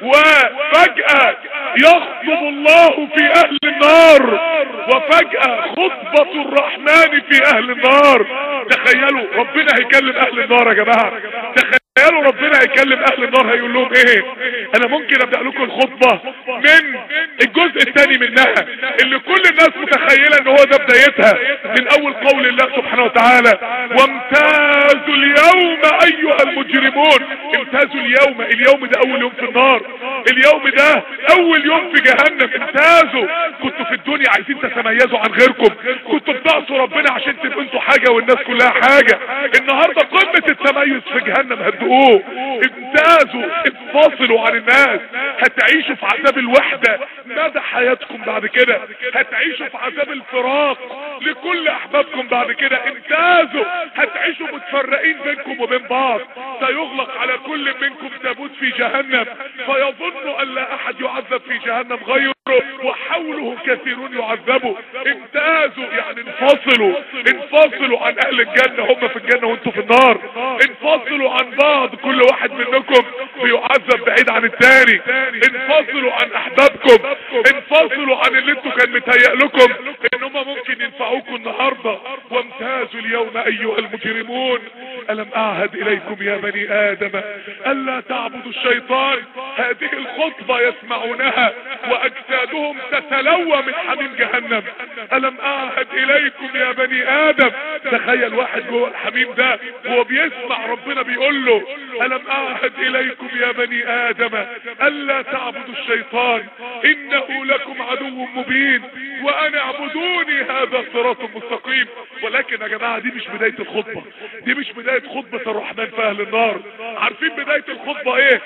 وفجأة يخطب الله في اهل النار وفجأة خطبة الرحمن في اهل النار تخيلوا ربنا هيكلم اهل النار يا جماعة تخيلوا ربنا هيكلم اهل النار هيقول لهم ايه انا ممكن ابدأ لكم الخطبة من الجزء الثاني منها اللي كل الناس متخيلة ان هو ده بدايتها من اول قول الله سبحانه وتعالى وامتازوا اليوم ايها المجرمون امتازوا اليوم اليوم ده اول يوم في النار اليوم ده اول يوم في جهنم امتازوا كنتوا في الدنيا عايزين تتميزوا عن غيركم كنتوا بتعصوا ربنا عشان تبقوا انتوا حاجة والناس كلها حاجة النهاردة قمة التميز في جهنم هتدقوه امتازوا انفصلوا عن الناس هتعيشوا في عذاب الوحدة مدى حياتكم بعد كده هتعيشوا في عذاب الفراق لكل احبابكم بعد كده امتازوا هتعيشوا متفرقين بينكم وبين بعض سيغلق على كل منكم تابوت في جهنم فيظن ان لا احد يعذب في جهنم غيره وحوله كثيرون يعذبوا امتازوا يعني انفصلوا انفصلوا عن اهل الجنة هم في الجنة وانتوا في النار انفصلوا عن بعض كل واحد منكم بيعذب بعيد عن التاني انفصلوا عن احبابكم انفصلوا عن اللي انتوا كان متهيأ لكم ان هم ممكن ينفعوكم النهاردة وامتازوا اليوم ايها المجرمون الم اعهد اليكم يا بني ادم الا تعبدوا الشيطان هذه الخطبة يسمعونها واجسادهم تتلوى من حميم جهنم الم اعهد اليكم يا بني ادم تخيل واحد جوه الحميم ده وهو بيسمع ربنا بيقول له الم اعهد اليكم يا بني ادم الا تعبدوا الشيطان انه لكم عدو مبين وان اعبدوني هذا صراط مستقيم ولكن يا جماعة دي مش بداية الخطبة دي مش بداية خطبة الرحمن في اهل النار عارفين بداية الخطبة ايه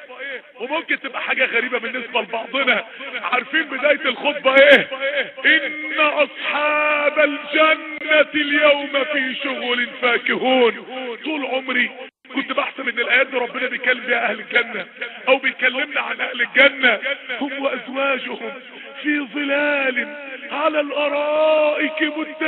وممكن تبقى حاجة غريبة بالنسبة لبعضنا عارفين بداية الخطبة ايه ان اصحاب الجنة اليوم في شغل فاكهون طول عمري كنت بحسب ان الايات دي ربنا بيكلم بيها اهل الجنة او بيكلمنا عن اهل الجنة هم وازواجهم في ظلال على الارائك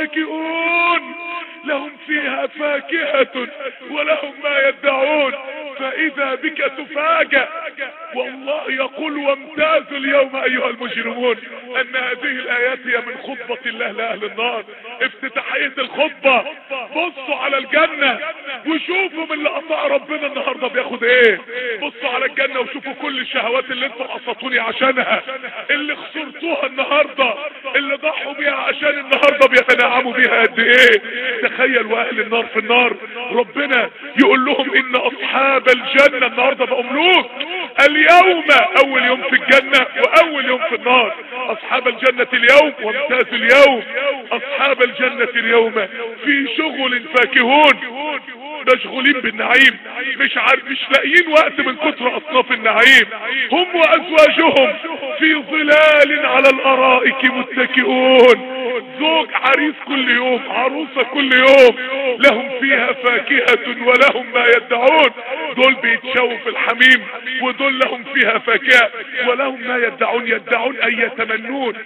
متكئون لهم فيها فاكهة ولهم ما يدعون فاذا بك تفاجأ والله يقول وامتازوا اليوم ايها المجرمون ان هذه الايات هي من خطبة الله لاهل النار افتتاحية الخطبة بصوا على الجنة وشوفوا من اللي قطع ربنا النهاردة بياخد ايه بصوا على الجنة وشوفوا كل الشهوات اللي انتوا قصتوني عشانها اللي خسرتوها النهاردة اللي ضحوا بيها عشان النهاردة بيتنعموا بيها قد ايه تخيل واهل النار في النار ربنا يقول لهم ان اصحاب الجنة النهاردة بقوا ملوك اليوم اول يوم في الجنة واول يوم في النار اصحاب الجنة اليوم وامتاز اليوم اصحاب الجنة اليوم في شغل فاكهون مشغولين بالنعيم مش عارف مش لاقيين وقت من كتر اصناف النعيم هم وازواجهم في ظلال على الارائك متكئون زوج عريس كل يوم عروسة كل يوم لهم فيها فاكهة ولهم ما يدعون دول بيتشووا في الحميم ودول لهم فيها فاكهة ولهم ما يدعون يدعون أن يتمنون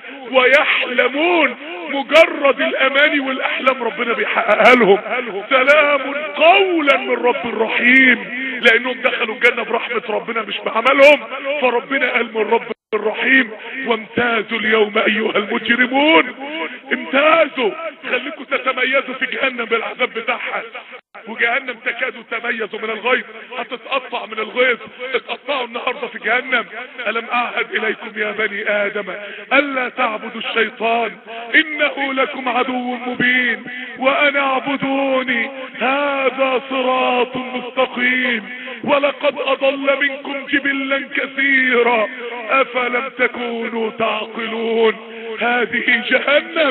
ويحلمون مجرد الأماني والأحلام ربنا بيحققها لهم سلام قولا من رب رحيم لأنهم دخلوا الجنة برحمة ربنا مش بعملهم فربنا قال من رب الرحيم وامتازوا اليوم ايها المجرمون امتازوا خليكم تتميزوا في جهنم بالعذاب بتاعها وجهنم تكاد تميز من الغيظ هتتقطع من الغيظ اتقطعوا النهارده في جهنم الم اعهد اليكم يا بني ادم الا تعبدوا الشيطان انه لكم عدو مبين وانا اعبدوني هذا صراط مستقيم ولقد اضل منكم جبلا كثيرا افلم تكونوا تعقلون هذه جهنم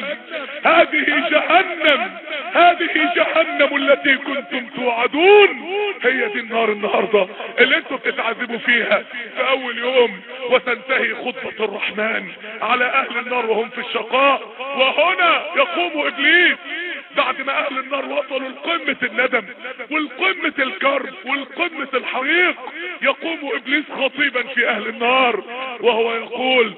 هذه جهنم هذه جهنم التي كنتم توعدون هي دي النار النهاردة اللي انتم بتتعذبوا فيها في اول يوم وتنتهي خطبة الرحمن على اهل النار وهم في الشقاء وهنا يقوم ابليس بعد ما اهل النار وصلوا لقمة الندم والقمة الكرب والقمة الحريق يقوم ابليس خطيبا في اهل النار وهو يقول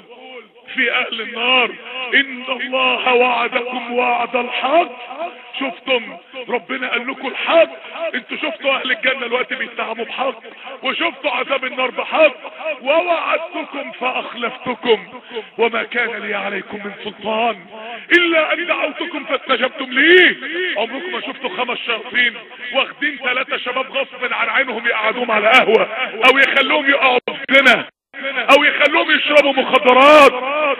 في اهل النار ان الله وعدكم وعد الحق شفتم ربنا قال لكم الحق انتوا شفتوا اهل الجنة الوقت بيتهموا بحق وشفتوا عذاب النار بحق ووعدتكم فاخلفتكم وما كان لي عليكم من سلطان الا ان دعوتكم فاستجبتم لي عمركم ما شفتوا خمس شياطين واخدين ثلاثة شباب غصب عن عينهم يقعدوهم على قهوة او يخلوهم يقعوا في زنا او يخلوهم يشربوا مخدرات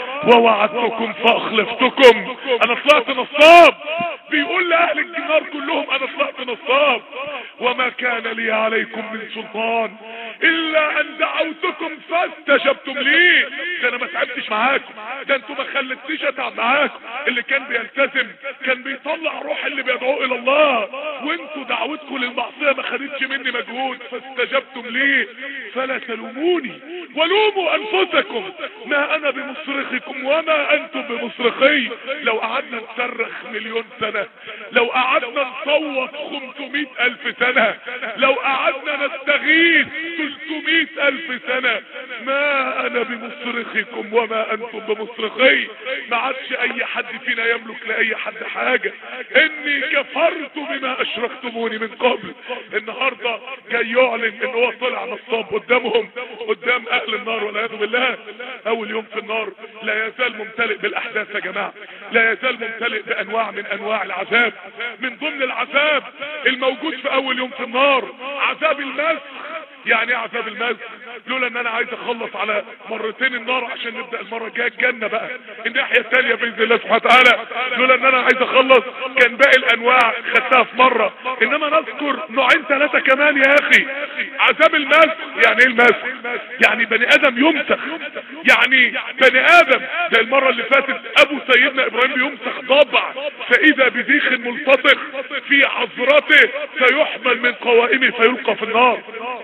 ووعدتكم فاخلفتكم انا طلعت نصاب بيقول لاهل النار كلهم انا طلعت نصاب وما كان لي عليكم من سلطان الا ان دعوتكم فاستجبتم لي ده انا ما تعبتش معاكم ده انتوا ما خلتنيش اتعب معاكم اللي كان بيلتزم كان بيطلع روح اللي بيدعوه الى الله وانتوا دعوتكم للمعصيه ما خدتش مني مجهود فاستجبتم لي فلا تلوموني ولوموا انفسكم ما انا بمصرخكم وما انتم بمصرخي لو قعدنا نصرخ مليون سنة لو قعدنا نصوت 500 الف سنة لو قعدنا نستغيث 300 الف سنة ما انا بمصرخكم وما انتم بمصرخي ما عادش اي حد فينا يملك لاي حد حاجة اني كفرت بما اشركتموني من قبل النهاردة جاي يعلن ان هو طلع نصاب قدامهم قدام اهل النار والعياذ بالله اول يوم في النار لا يزال ممتلئ بالاحداث يا جماعة لا يزال ممتلئ بانواع من انواع العذاب من ضمن العذاب الموجود في اول يوم في النار عذاب المسخ يعني ايه عذاب المسخ لولا ان انا عايز اخلص على مرتين النار عشان نبدا المره الجايه الجنه بقى الناحيه الثانيه باذن الله سبحانه وتعالى لولا ان انا عايز اخلص كان باقي الانواع خدتها في مره انما نذكر نوعين ثلاثه كمان يا اخي عذاب المسخ يعني ايه المسخ يعني بني ادم يمسخ يعني بني ادم زي المره اللي فاتت ابو سيدنا ابراهيم بيمسخ ضبع فاذا بذيخ ملتطخ في عذرته فيحمل من قوائمه فيلقى في النار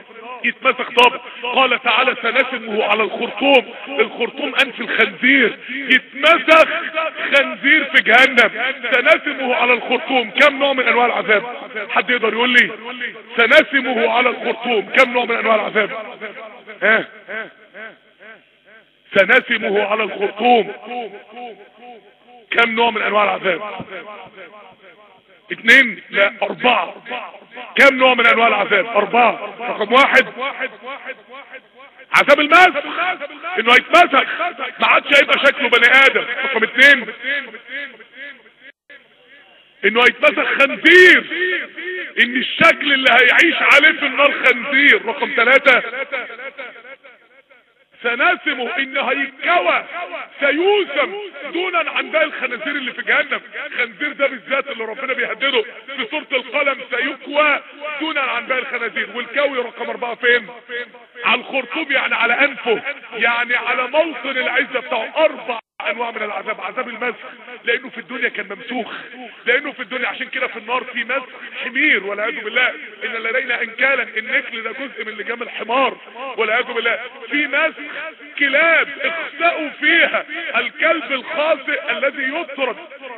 يتمسك طبع قال تعالى سنسمه على الخرطوم الخرطوم انف الخنزير يتمسك خنزير في جهنم سنسمه على الخرطوم كم نوع من انواع العذاب حد يقدر يقول لي سنسمه على الخرطوم كم نوع من انواع العذاب ها سنسمه على الخرطوم كم نوع من انواع العذاب اثنين لا اربعة كم نوع من انواع العذاب اربعة رقم واحد عذاب المسخ انه هيتمسخ ما عادش هيبقى شكله بني ادم رقم اثنين انه هيتمسخ خنزير ان الشكل اللي هيعيش عليه في النار خنزير رقم ثلاثة سناسمه ان هيتكوى سيوسم دونا عن باقي الخنازير اللي في جهنم الخنزير ده بالذات اللي ربنا بيهدده في سورة القلم سيكوى دونا عن باقي الخنازير والكوي رقم اربعة فين على الخرطوم يعني على انفه يعني على موطن العزة بتاعه اربع انواع من العذاب عذاب المسخ لانه في الدنيا كان ممسوخ لانه في الدنيا عشان كده في النار في مسخ حمير والعياذ بالله ان لدينا انكالا النكل ده جزء من لجام الحمار والعياذ بالله في مسخ كلاب اخسأوا فيها الكلب الخاطئ الذي يطرد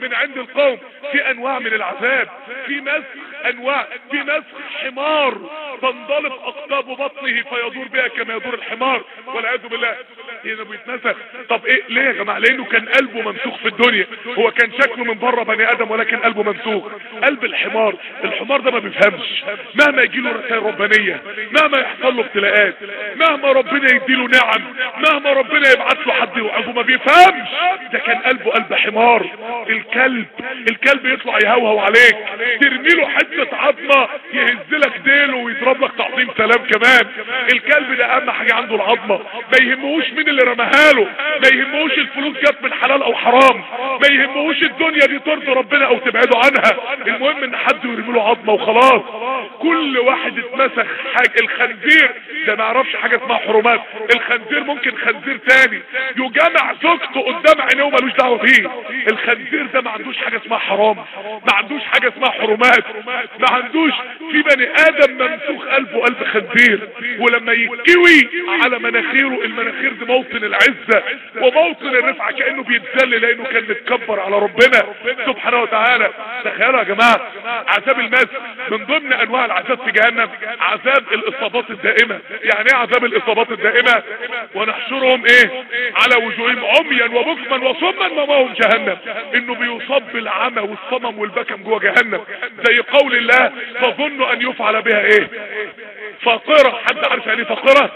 من عند القوم في انواع من العذاب في مسخ انواع في مسخ حمار تنضلق اقطاب بطنه فيدور بها كما يدور الحمار والعياذ بالله هنا بيتنسخ طب ايه ليه يا جماعه لانه كان قلبه ممسوخ في الدنيا هو كان شكله من بره بني ادم ولكن قلبه ممسوخ قلب الحمار الحمار ده ما بيفهمش مهما يجي له رسائل ربانيه مهما يحصل له ابتلاءات مهما ربنا يديله نعم مهما ربنا يبعت له حد يوعظه ما بيفهمش ده كان قلبه قلب حمار الكلب الكلب يطلع يهوهو عليك ترمي له حته عظمه يهز لك ديله ويضرب لك تعظيم سلام كمان الكلب ده اهم حاجه عنده العظمه ما يهمهوش مين اللي رماها له ما يهمهوش الفلوس جت من حلال او حرام ما يهمهوش الدنيا دي ترضي ربنا او تبعده عنها المهم ان حد يرمي له عظمه وخلاص كل واحد اتمسخ حاجه الخنزير ده ما يعرفش حاجه اسمها حرمات الخنزير ممكن خنزير تاني يجامع زوجته قدام عينيه ومالوش دعوه بيه الخنزير ده ما عندوش حاجه اسمها حرام ما عندوش حاجه اسمها حرمات ما عندوش في بني ادم ممسوخ قلبه قلب خنزير ولما يتكوي على مناخيره المناخير دي موطن العزه وموطن الرفعه كانه بيتذل لانه كان متكبر على ربنا سبحانه وتعالى تخيلوا يا جماعه عذاب المس من ضمن انواع العذاب في جهنم عذاب الاصابات الدائمه يعني ايه عذاب الاصابات الدائمه ونحشرهم ايه على وجوههم عميا وبكما وصما مماهم جهنم انه بيصاب بالعمى والصمم والبكم جوه جهنم زي قول الله تظن ان يفعل بها ايه فاقرة حد عارف يعني فاقرة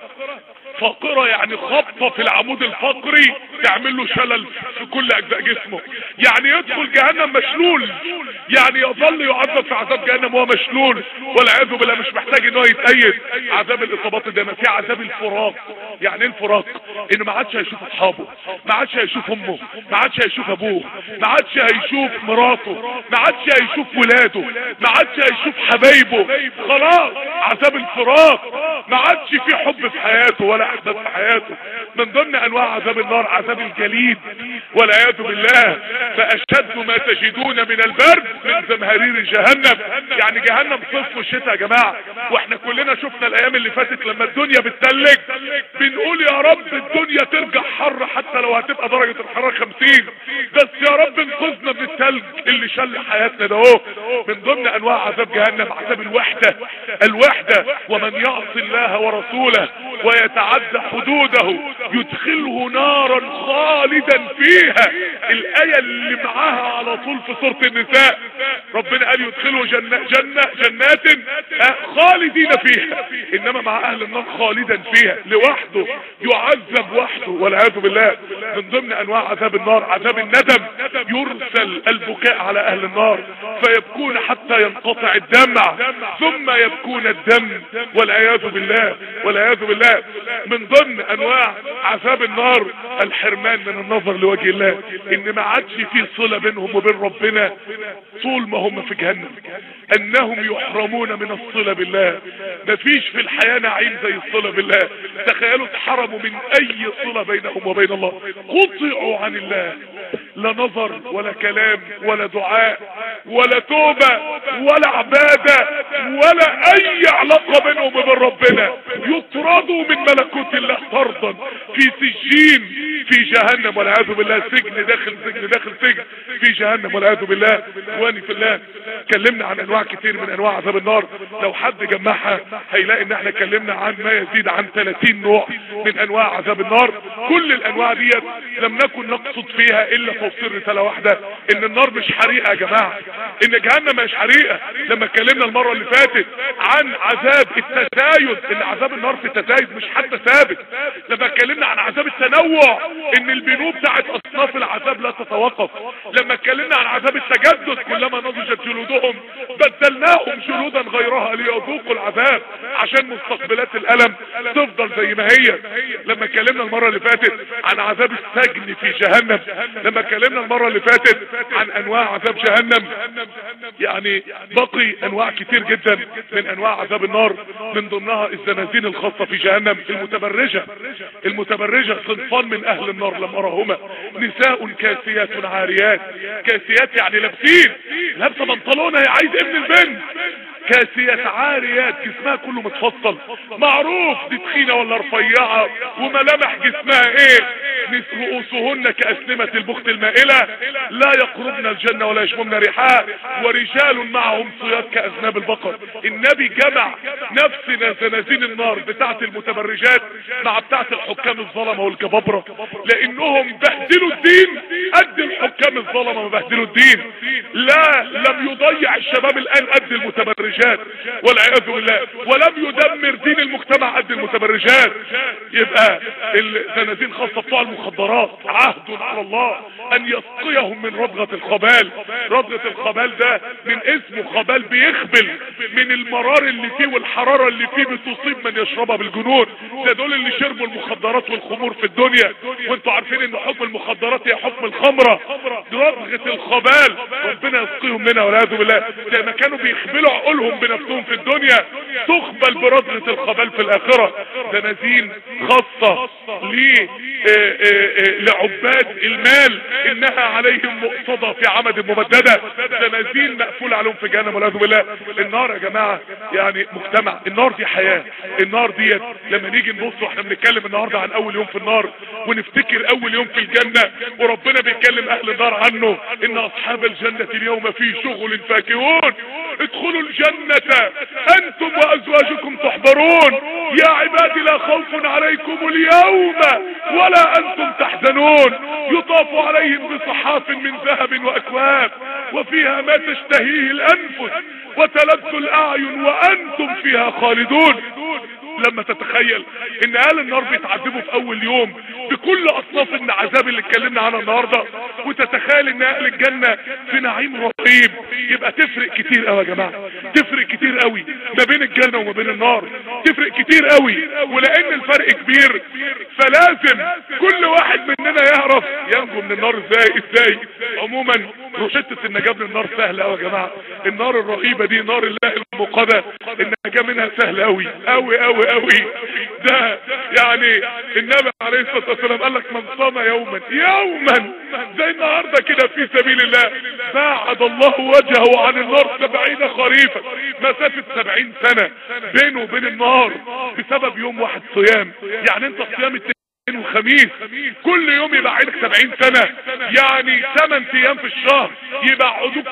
فاقرة يعني خبطة في العمود الفقري تعمل له شلل في كل اجزاء جسمه يعني يدخل جهنم مشلول يعني يظل يعذب في عذاب جهنم وهو مشلول والعياذ بالله مش محتاج ان هو يتأيد عذاب الاصابات الدائمة في عذاب الفراق يعني ايه الفراق انه ما عادش هيشوف اصحابه ما عادش هيشوف امه ما عادش هيشوف ابوه ما عادش هيشوف مراته ما عادش هيشوف ولاده ما عادش هيشوف حبايبه خلاص عذاب الفراق ما عادش في حب في حياته ولا احداث في حياته من ضمن انواع عذاب النار عذاب الجليد والعياذ بالله فاشد ما تجدون من البرد من زمهرير جهنم يعني جهنم صيف وشتاء يا جماعه واحنا كلنا شفنا الايام اللي فاتت لما الدنيا بتتلج بنقول يا رب الدنيا ترجع حر حتى لو هتبقى درجه الحراره 50 بس يا رب انقذنا من التلج اللي شل حياتنا ده اهو من ضمن انواع عذاب جهنم عذاب الوحده الوحده ومن يعصي الله ورسوله ويتعدى حدوده يدخله نارا خالدا فيها الآية اللي معاها على طول في سورة النساء ربنا قال يدخله جنة, جنة جنات خالدين فيها إنما مع أهل النار خالدا فيها لوحده يعذب وحده والعياذ بالله من ضمن أنواع عذاب النار عذاب الندم يرسل البكاء على أهل النار فيبكون حتى ينقطع الدمع ثم يبكون الدم والعياذ بالله والعياذ بالله من ضمن انواع عذاب النار الحرمان من النظر لوجه الله ان ما عادش في صلة بينهم وبين ربنا طول ما هم في جهنم انهم يحرمون من الصلة بالله ما فيش في الحياة نعيم زي الصلة بالله تخيلوا اتحرموا من اي صلة بينهم وبين الله قطعوا عن الله لا نظر ولا كلام ولا دعاء ولا توبة ولا عبادة ولا اي علاقة بينهم وبين ربنا يطردوا من ملكوت الله طردا في سجين في جهنم والعياذ بالله سجن داخل سجن داخل سجن في جهنم والعياذ بالله اخواني في الله اتكلمنا عن انواع كتير من انواع عذاب النار لو حد جمعها هيلاقي ان احنا اتكلمنا عن ما يزيد عن 30 نوع من انواع عذاب النار كل الانواع ديت لم نكن نقصد فيها الا توصيل رساله واحده ان النار مش حريقه يا جماعه ان جهنم مش حريقه لما اتكلمنا المره اللي فاتت عن عذاب التزايد ان عذاب النار في تزايد مش حتى ثابت لما اتكلمنا عن عذاب التنوع ان البنوب بتاعت اصناف العذاب لا تتوقف لما اتكلمنا عن عذاب التجدد كلما نضجت جلودهم بدلناهم جلودا غيرها ليذوقوا العذاب عشان مستقبلات الالم تفضل زي ما هي لما اتكلمنا المره اللي فاتت عن عذاب السجن في جهنم لما اتكلمنا المره اللي فاتت عن انواع عذاب جهنم يعني بقي انواع كتير جدا من انواع عذاب النار من ضمنها الزنازين الخاصه في جهنم المتبرجه المتبرجه صنفان من اهل النار لم اراهما نساء كاسيات عاريات كاسيات يعني لابسين لابسه بنطلونها عايز ابن البنت كاسيات عاريات جسمها كله متفصل معروف دي تخينة ولا رفيعة وملامح جسمها ايه نس- رؤوسهن كأسنمة البخت المائلة لا يقربن الجنة ولا يشممن ريحها ورجال معهم صياد كأذناب البقر النبي جمع نفس زنازين النار بتاعت المتبرجات مع بتاعت الحكام الظلمة والجبابرة لانهم بهدلوا الدين قد الحكام الظلمة ما بهدلوا الدين لا لم يضيع الشباب الان قد المتبرجات والعياذ بالله ولم يدمر دين المجتمع قد المتبرجات يبقى الزنازين خاصة بتوع المخدرات عهد على الله ان يسقيهم من رضغة الخبال رضغة الخبال ده من اسمه خبال بيخبل من المرار اللي فيه والحرارة اللي فيه بتصيب من يشربها بالجنون ده دول اللي شربوا المخدرات والخمور في الدنيا وانتوا عارفين ان حكم المخدرات هي حكم الخمرة رضغة الخبال ربنا يسقيهم منها والعياذ بالله زي ما كانوا بيخبلوا عقولهم بنفسهم في الدنيا تخبل برضغة الخبال في الاخرة زنازين خاصة ل آه، آه، آه، لعباد المال انها عليهم مقصدة في عمد ممددة زنازين مقفول عليهم في جهنم والعياذ بالله النار يا جماعة يعني مجتمع النار دي حياة النار ديت لما نيجي نبص واحنا بنتكلم النهاردة عن اول يوم في النار ونفتكر اول يوم في الجنة وربنا بيتكلم اهل النار عنه ان اصحاب الجنة اليوم في شغل فاكهون ادخلوا الجنة انتم وازواجكم تحضرون يا عبادي لا خوف عليكم اليوم ولا انتم تحزنون يطاف عليهم بصحاف من ذهب واكواب وفيها ما تشتهيه الانفس وتلذ الاعين وانتم فيها خالدون لما تتخيل ان اهل النار بيتعذبوا في اول يوم بكل اصناف العذاب اللي اتكلمنا عنها النهارده وتتخيل ان اهل الجنه في نعيم رهيب يبقى تفرق كتير قوي يا جماعه تفرق كتير قوي ما بين الجنه وما بين النار تفرق كتير قوي ولان الفرق كبير فلازم كل واحد مننا يعرف ينجو من النار ازاي ازاي عموما روشته النجاه من النار سهله قوي يا جماعه النار الرهيبه دي نار الله المقدة النجاه منها سهله قوي قوي قوي قوي ده يعني النبي عليه الصلاه والسلام قال لك من صام يوما يوما زي النهارده كده في سبيل الله باعد الله وجهه عن النار سبعين خريفا مسافه سبعين سنه بينه وبين النار بسبب يوم واحد صيام يعني انت صيام الاثنين وخميس كل يوم يبقى عندك 70 سنة يعني 8 ايام في الشهر يبقى عدوك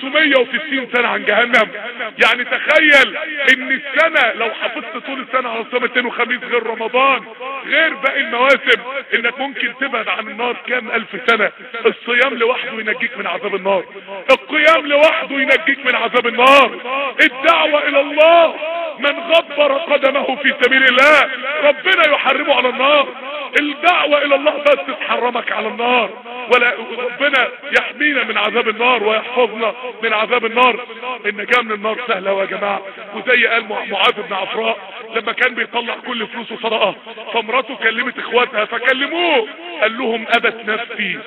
560 سنة عن جهنم يعني تخيل ان السنة لو حافظت طول السنة على صيام اثنين وخميس غير رمضان غير باقي المواسم انك ممكن تبعد عن النار كام الف سنة الصيام لوحده ينجيك من عذاب النار القيام لوحده ينجيك من عذاب النار الدعوة الى الله من غبر قدمه في سبيل الله ربنا يحرمه على النار الدعوة الى الله بس تحرمك على النار ولا ربنا يحمينا من عذاب النار ويحفظنا من عذاب النار النجاة من النار سهلة يا جماعة وزي قال مع- معاذ بن عفراء لما كان بيطلع كل فلوسه صدقة فمراته كلمت اخواتها فكلموه قال لهم ابت نفسي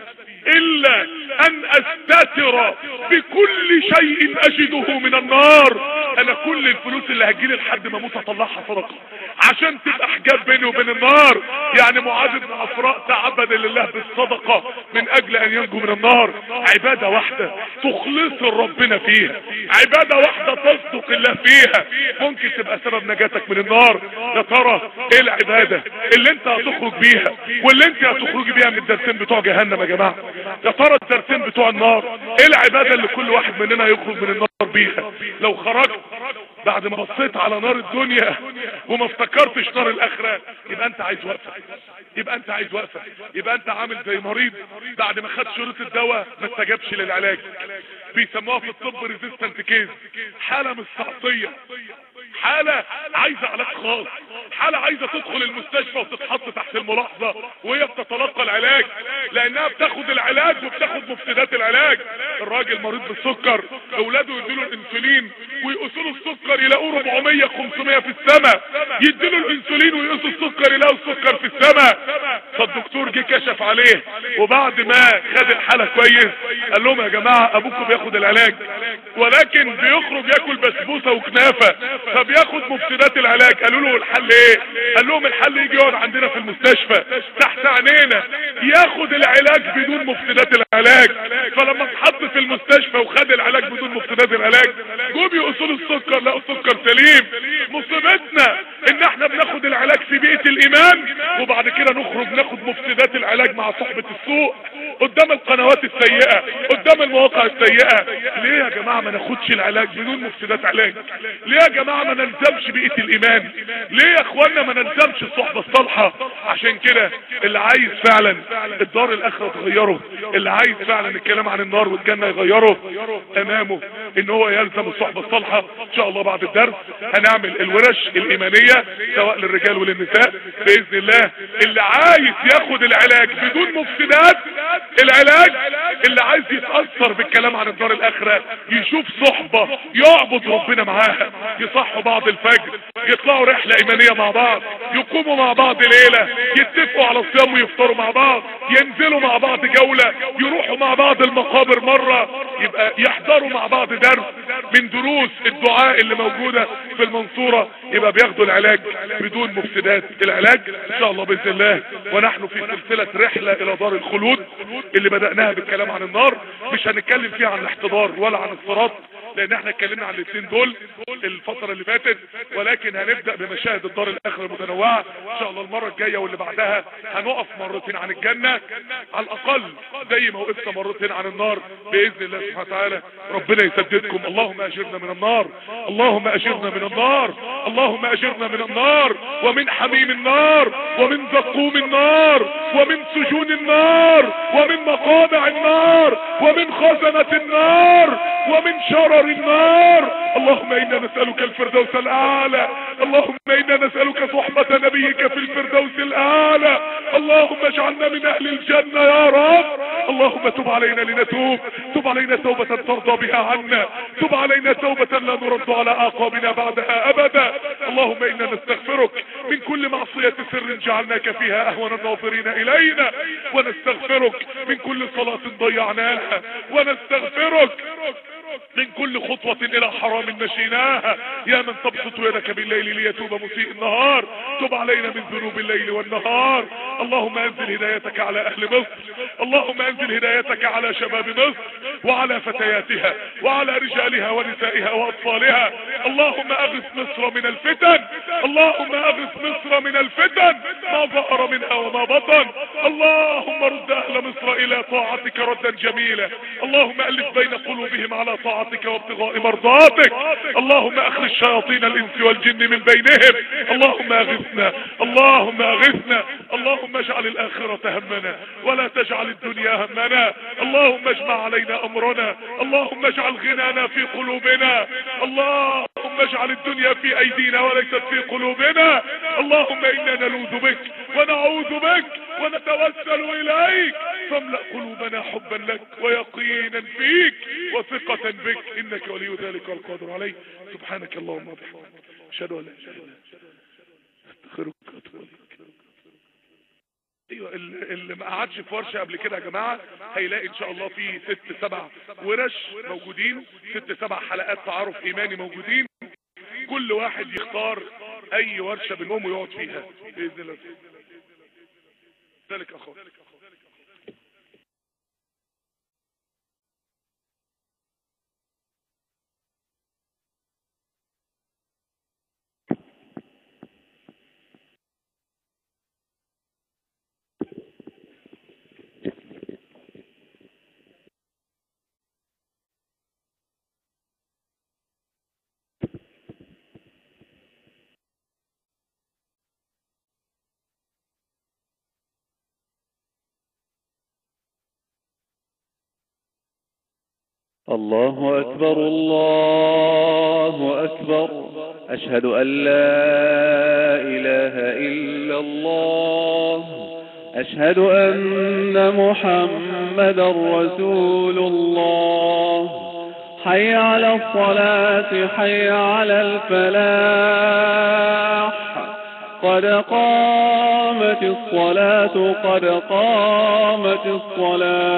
الا ان استتر بكل شيء اجده من النار انا كل الفلوس اللي هتجيلي لحد ما اموت اطلعها صدقه عشان تبقى حجاب بيني وبين النار يعني معاذ بن عفراء تعبد لله بالصدقه من اجل ان ينجو من النار عباده واحده تخلص ربنا فيها عباده واحده تصدق الله فيها ممكن تبقى سبب نجاتك من النار يا ترى ايه العباده اللي انت هتخرج بيها واللي انت هتخرجي بيها من الدرسين بتوع جهنم يا جماعه يا ترى الدرسين بتوع النار ايه العباده اللي كل واحد مننا يخرج من النار بيها لو خرجت بعد ما بصيت على نار الدنيا وما افتكرتش نار الاخره يبقى انت عايز وقفه يبقى انت عايز وقفه يبقى انت عامل زي مريض بعد ما خد شروط الدواء ما استجابش للعلاج بيسموها في الطب ريزيستنت كيز حاله مستعصيه حالة عايزة علاج خاص حالة عايزة تدخل المستشفى وتتحط تحت الملاحظة وهي بتتلقى العلاج لانها بتاخد العلاج وبتاخد مفسدات العلاج الراجل مريض بالسكر اولاده يديله الانسولين ويقيسوا له السكر يلاقوه 400 500 في السماء يديله الانسولين ويقيسوا السكر يلاقوا السكر في السماء فالدكتور جه كشف عليه وبعد ما خد الحالة كويس قال لهم يا جماعة ابوكم بياخد العلاج ولكن بيخرج ياكل بسبوسة وكنافة فبياخد مفسدات العلاج قالوا له الحل ايه قال لهم الحل يجي يقعد عندنا في المستشفى تحت عينينا ياخد العلاج بدون مفسدات العلاج فلما اتحط في المستشفى وخد العلاج بدون مفسدات العلاج جم يقصوا له السكر لقوا السكر سليم مصيبتنا ان احنا بناخد العلاج في بيئة الايمان وبعد كده نخرج ناخد مفسدات العلاج مع صحبة السوء قدام القنوات السيئة قدام المواقع السيئة ليه يا جماعة ما ناخدش العلاج بدون مفسدات علاج ليه يا جماعة ما نلزمش بيئة الايمان ليه يا اخوانا ما نلزمش الصحبة الصالحة عشان كده اللي عايز فعلا الدار الاخرة تغيره اللي عايز فعلا الكلام عن النار والجنة يغيره امامه ان هو يلزم الصحبة الصالحة ان شاء الله بعد الدرس هنعمل الورش الايمانية سواء للرجال وللنساء باذن الله اللي عايز ياخد العلاج بدون مفسدات العلاج اللي عايز يتأثر بالكلام عن الدار الاخرة يشوف صحبة يعبد ربنا معاها يصحوا بعض الفجر يطلعوا رحلة ايمانية مع بعض يقوموا مع بعض ليلة يتفقوا على الصيام ويفطروا مع بعض ينزلوا مع بعض جولة يروحوا مع بعض المقابر مرة يبقى يحضروا مع بعض درس من دروس الدعاء اللي موجودة في المنصورة يبقى بياخدوا العلاج بدون مفسدات العلاج ان شاء الله باذن الله ونحن في سلسلة رحلة الى دار الخلود اللي بدأناها بالكلام عن النار مش هنتكلم فيها عن الاحتضار ولا عن الصراط لان احنا اتكلمنا عن الاثنين دول الفترة اللي فاتت ولكن هنبدأ بمشاهد الدار الاخرة المتنوعة ان شاء الله المرة الجاية واللي بعدها هنقف مرتين عن الجنة على الاقل زي ما وقفنا مرتين عن النار باذن الله سبحانه وتعالى ربنا يسددكم اللهم اجرنا من النار اللهم اجرنا من النار اللهم اجرنا من النار ومن حميم النار ومن زقوم النار ومن سجون النار ومن مقامع النار ومن خزنة النار ومن شرر النار اللهم انا نسألك الفردوس الاعلى اللهم انا نسألك صحبة نبيك في الفردوس الاعلى اللهم اجعلنا من اهل الجنة يا رب اللهم تب علينا لنتوب تب علينا توبة ترضى بها عنا تب علينا توبة لا نرد على اعقابنا بعدها ابدا اللهم انا نستغفرك من كل معصية سر جعلناك فيها اهون الناظرين الينا ونستغفرك من كل صلاة ضيعناها ونستغفرك من كل خطوة الى حرام مشيناها يا من تبسط يدك بالليل ليتوب مسيء النهار تب علينا من ذنوب الليل والنهار اللهم انزل هدايتك على اهل مصر اللهم انزل هدايتك على شباب مصر وعلى فتياتها وعلى رجالها ونسائها واطفالها اللهم اغث مصر من الفتن اللهم اغث مصر من الفتن ما ظهر منها وما بطن اللهم رد اهل مصر الى طاعتك ردا جميلا اللهم الف بين قلوبهم على طاعتك وابتغاء مرضاتك اللهم اخرج شياطين الانس والجن من بينهم اللهم اغثنا اللهم اغثنا اللهم اجعل الاخرة همنا ولا تجعل الدنيا همنا اللهم اجمع علينا امرنا اللهم اجعل غنانا في قلوبنا اللهم اجعل الدنيا في ايدينا وليست في قلوبنا اللهم انا نلوذ بك ونعوذ بك ونتوسل اليك فاملأ قلوبنا حبا لك ويقينا فيك وثقة بك انك ولي ذلك والقادر عليه سبحانك اللهم وبحمدك اشهد ان لا اله الا انت استغفرك واتوب اليك ايوه اللي اللي ما قعدش في ورشه قبل كده يا جماعه هيلاقي ان شاء الله في ست سبع ورش موجودين ست سبع حلقات تعارف ايماني موجودين كل واحد يختار اي ورشه بنقوم ويقعد فيها باذن الله ذلك اخوه الله أكبر الله أكبر أشهد أن لا إله إلا الله أشهد أن محمد رسول الله حي على الصلاة حي على الفلاح قد قامت الصلاة قد قامت الصلاة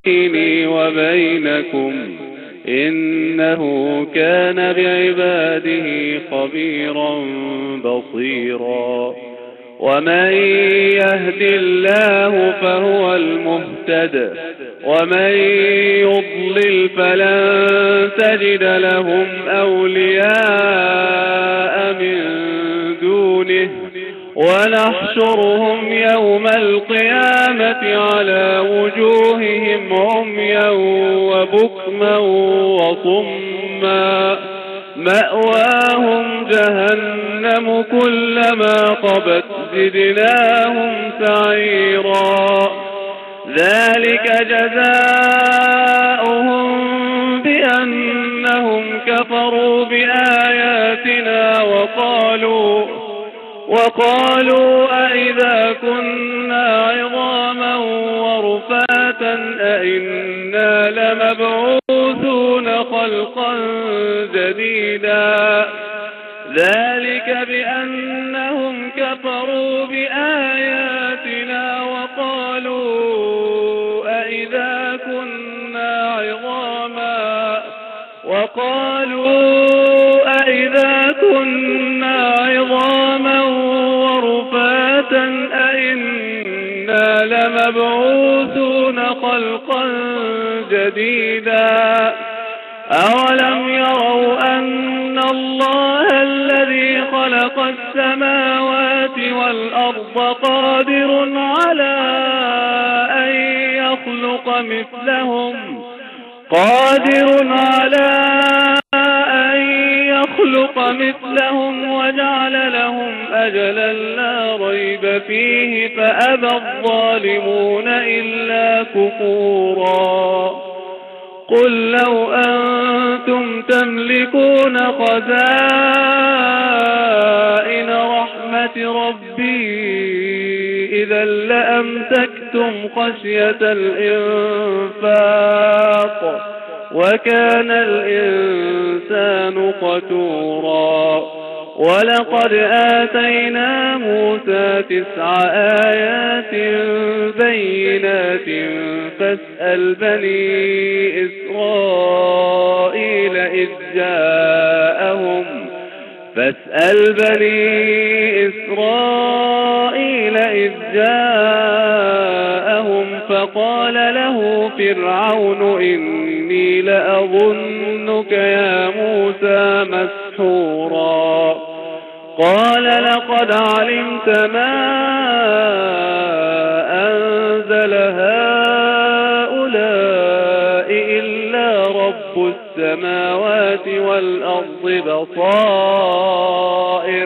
بيني وبينكم إنه كان بعباده خبيرا بصيرا ومن يهد الله فهو المهتد ومن يضلل فلن تجد لهم أولياء من دونه ونحشرهم يوم القيامة على وجوههم عميا وبكما وصما مأواهم جهنم كلما قبت زدناهم سعيرا ذلك جزاؤهم بأنهم كفروا بآياتنا وقالوا وقالوا أئذا كنا عظاما ورفاتا أئنا لمبعوثون خلقا جديدا ذلك بأنهم كفروا بآياتنا وقالوا أئذا كنا عظاما وقالوا أئذا كنا عظاما ورفاتا أئنا لمبعوثون خلقا جديدا أولم يروا أن الله الذي خلق السماوات والأرض قادر على أن يخلق مثلهم قادر على أن يخلق مثلهم وجعل لهم أجلا لا ريب فيه فأبى الظالمون إلا كفورا قل لو أنتم تملكون خزائن رحمة ربي إذا لأمسكتم خشية الإنفاق وكان الإنسان قتورا ولقد آتينا موسى تسع آيات بينات فاسأل بني إسرائيل إذ جاءهم فاسأل بني إسرائيل إذ جاءهم فقال له فرعون إني لأظنك يا موسى مسحورا قال لقد علمت ما أنزل هؤلاء إلا رب السماوات والأرض بصائر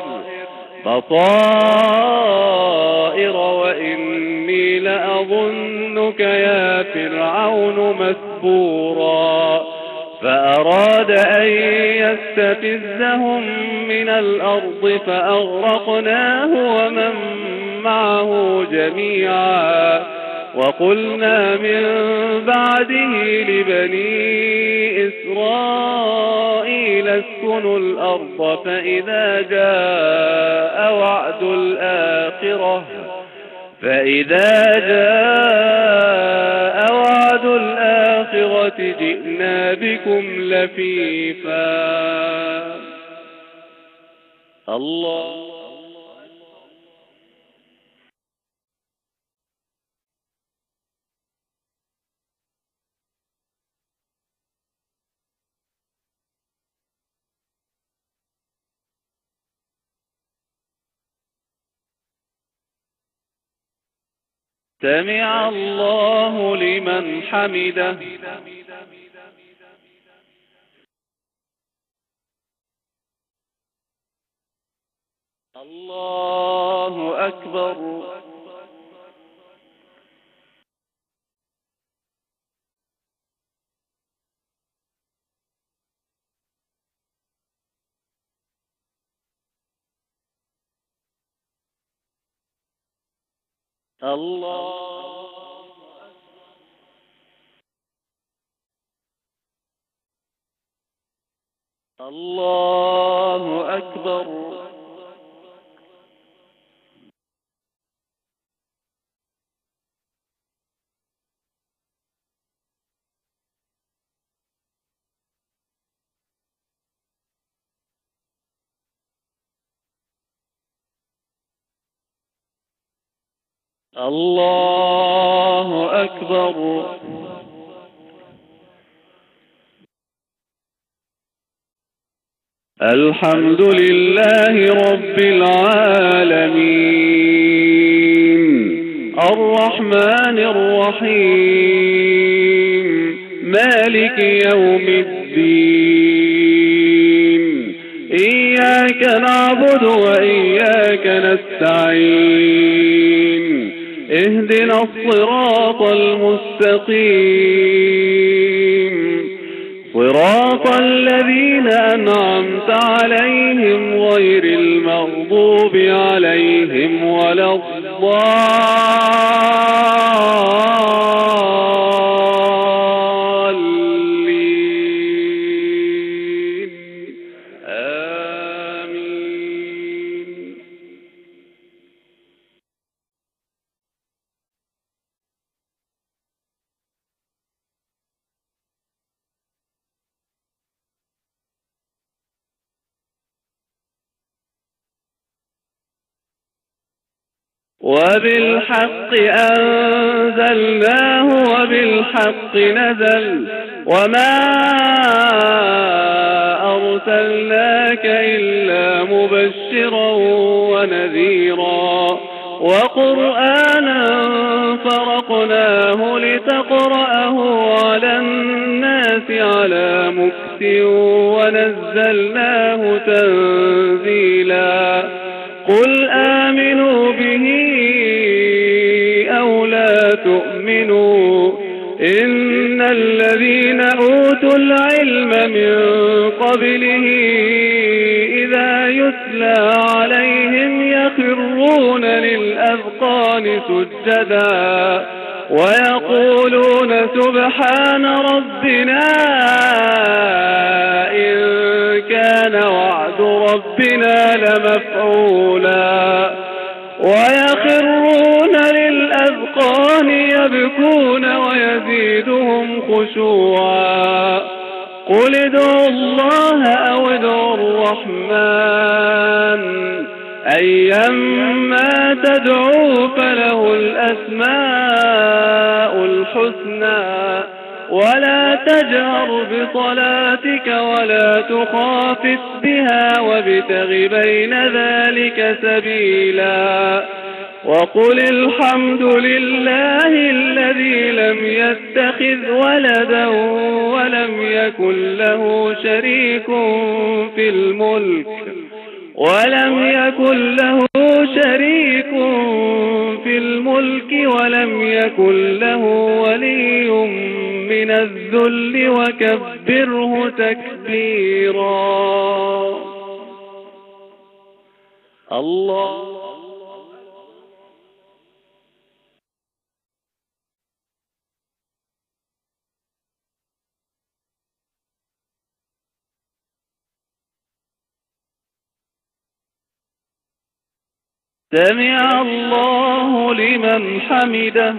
بصائر وإني لأظنك يا فرعون مسبورا فأراد أن يستفزهم من الأرض فأغرقناه ومن معه جميعا وقلنا من بعده لبني إسرائيل اسكنوا الأرض فإذا جاء وعد الآخرة فإذا جاء وعد الآخرة جئنا بكم لفيفا الله سمع الله لمن حمده الله أكبر الله الله أكبر الله أكبر الحمد لله رب العالمين الرحمن الرحيم مالك يوم الدين إياك نعبد وإياك نستعين اهدنا الصراط المستقيم صراط الذين أنعمت عليهم غير المغضوب عليهم ولا الضالين آمين وبالحق أنزلناه وبالحق نزل وما أرسلناك إلا مبشرا ونذيرا وقرآنا فرقناه لتقرأه على الناس على مكس ونزلناه تنزيلا قل آمنوا به أو لا تؤمنوا إن الذين أوتوا العلم من قبله إذا يتلى عليهم يخرون للأذقان سجدا ويقولون سبحان ربنا إن كان وعد ربنا لمفعولا ويخرون للأذقان يبكون ويزيدهم خشوعا قل ادعوا الله أو ادعوا الرحمن أيما تدعوا فله الأسماء الحسنى ولا تجهر بصلاتك ولا تخافت بها وابتغ بين ذلك سبيلا وقل الحمد لله الذي لم يتخذ ولدا ولم يكن له شريك في الملك ولم يكن له شريك في الملك ولم يكن له ولي من الذل وكبره تكبيرا الله سمع الله لمن حمده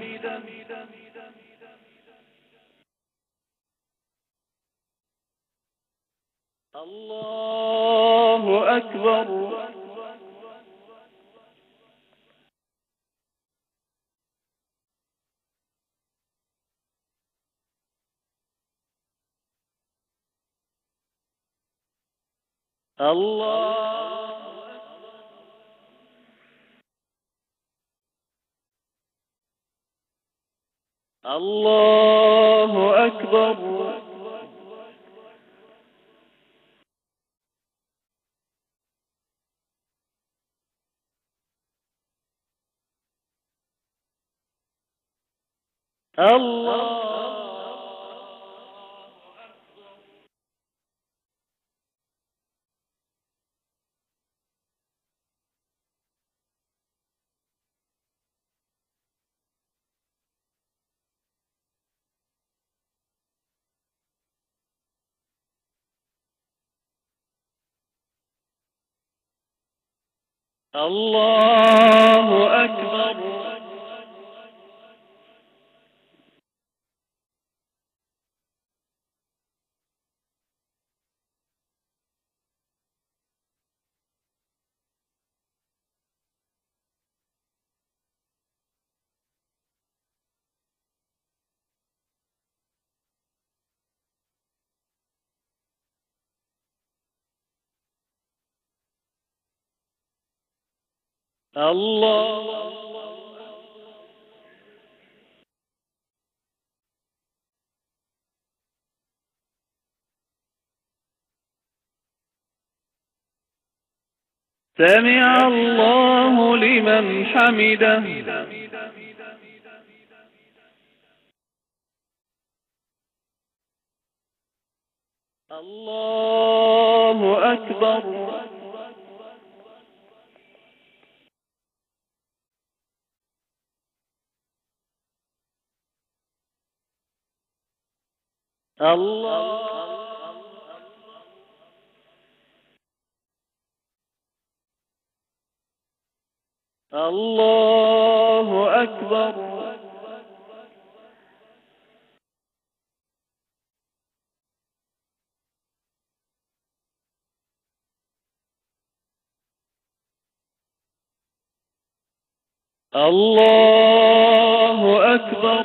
الله أكبر الله الله أكبر الله الله أكبر الله سمع الله لمن حمده الله أكبر الله الله أكبر الله أكبر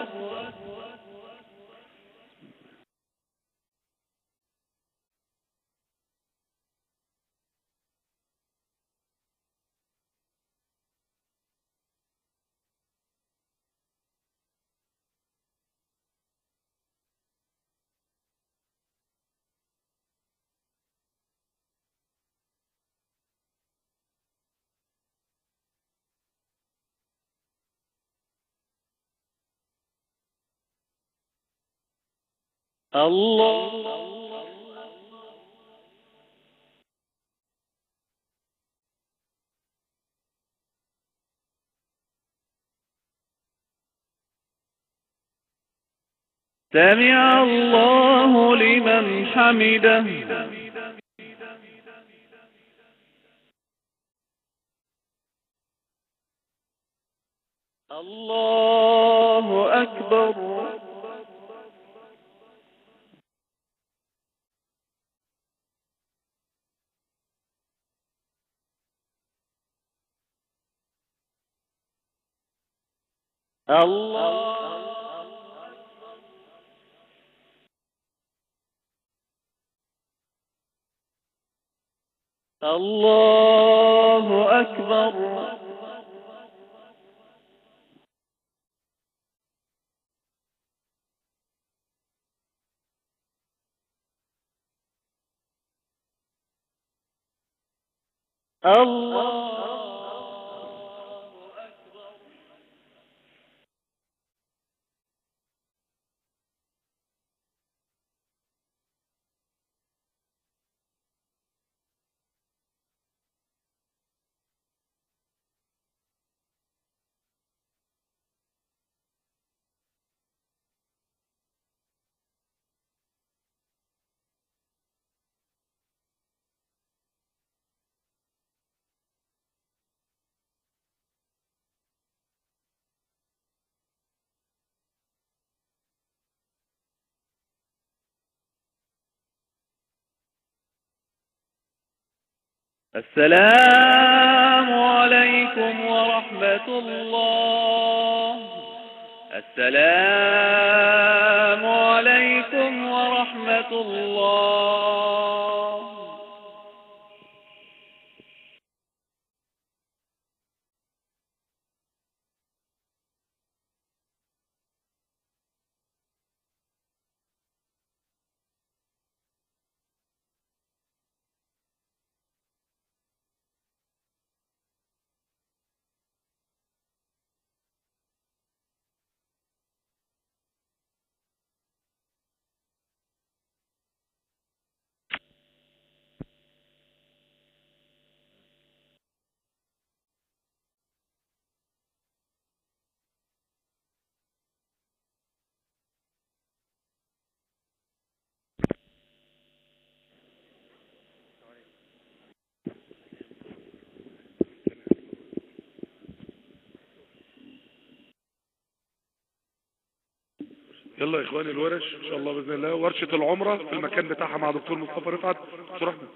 الله سمع الله لمن حمده الله أكبر الله الله أكبر الله أكبر السلام عليكم ورحمة الله السلام عليكم ورحمة الله يلا يا اخواني الورش ان شاء الله باذن الله ورشه العمره في المكان بتاعها مع دكتور مصطفى رفعت دكتور احمد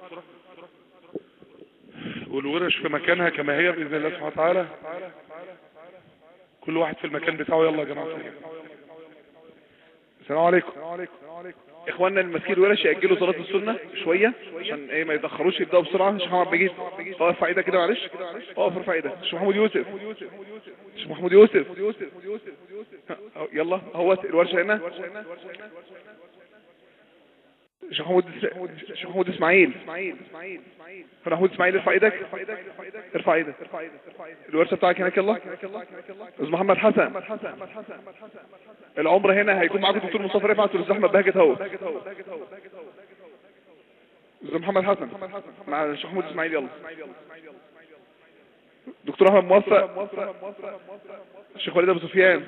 والورش في مكانها كما هي باذن الله سبحانه وتعالى كل واحد في المكان بتاعه يلا يا جماعه السلام عليكم اخواننا المسكين الورش يأجلوا صلاة السنة شوية عشان ايه ما يتأخروش يبدأوا بسرعة شيخ محمد بجيد اقف ارفع ايدك كده معلش اقف ارفع ايدك شيخ محمود يوسف شيخ محمود يوسف ها، يلا اهوت الورشة هنا شيخ محمود شيخ محمود اسماعيل هنا محمود اسماعيل ارفع ايدك ارفع ايدك الورشة بتاعك هناك يلا استاذ محمد حسن العمر هنا هيكون معاكم دكتور مصطفى رفعت والاستاذ احمد بهجت اهو استاذ محمد حسن مع الشيخ محمود اسماعيل يلا دكتور احمد موفق الشيخ وليد ابو سفيان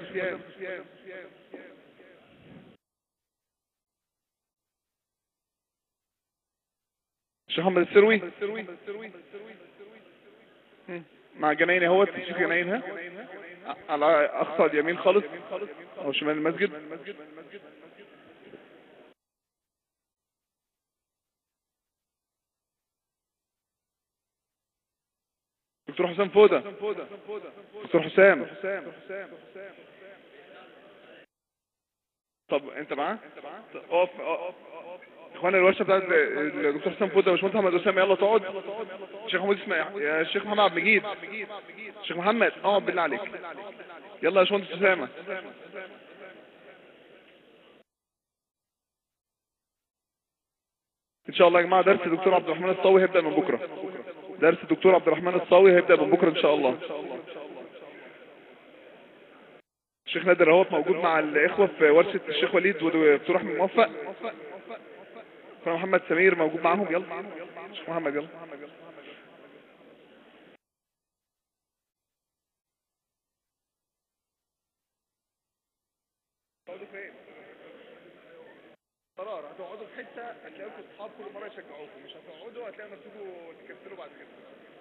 الشيخ محمد السروي مم. مع جناين اهوت الشيخ جناين ها على اقصى اليمين خالص او شمال المسجد دكتور حسام فودة دكتور حسام طب انت معاه طب اقف اقف اخوانا الورشه بتاعت الدكتور حسام فودة وباشمهندس محمد اسامه يلا تقعد الشيخ محمود اسماعيل يا شيخ محمد عبد المجيد شيخ محمد اقعد بالله عليك يلا يا باشمهندس اسامه ان شاء الله يا جماعه درس الدكتور عبد الرحمن الصاوي هيبدا من بكره درس الدكتور عبد الرحمن الصاوي هيبدا من بكره ان شاء الله الشيخ نادر اهوت موجود مع الاخوه في ورشه الشيخ وليد ودكتور احمد موفق دكتور محمد سمير موجود معاهم يلا شيخ محمد يلا قرار هتقعدوا في حته هتلاقوا اصحاب كل مره يشجعوكم مش هتقعدوا هتلاقوا نفسكم تكسلوا بعد كده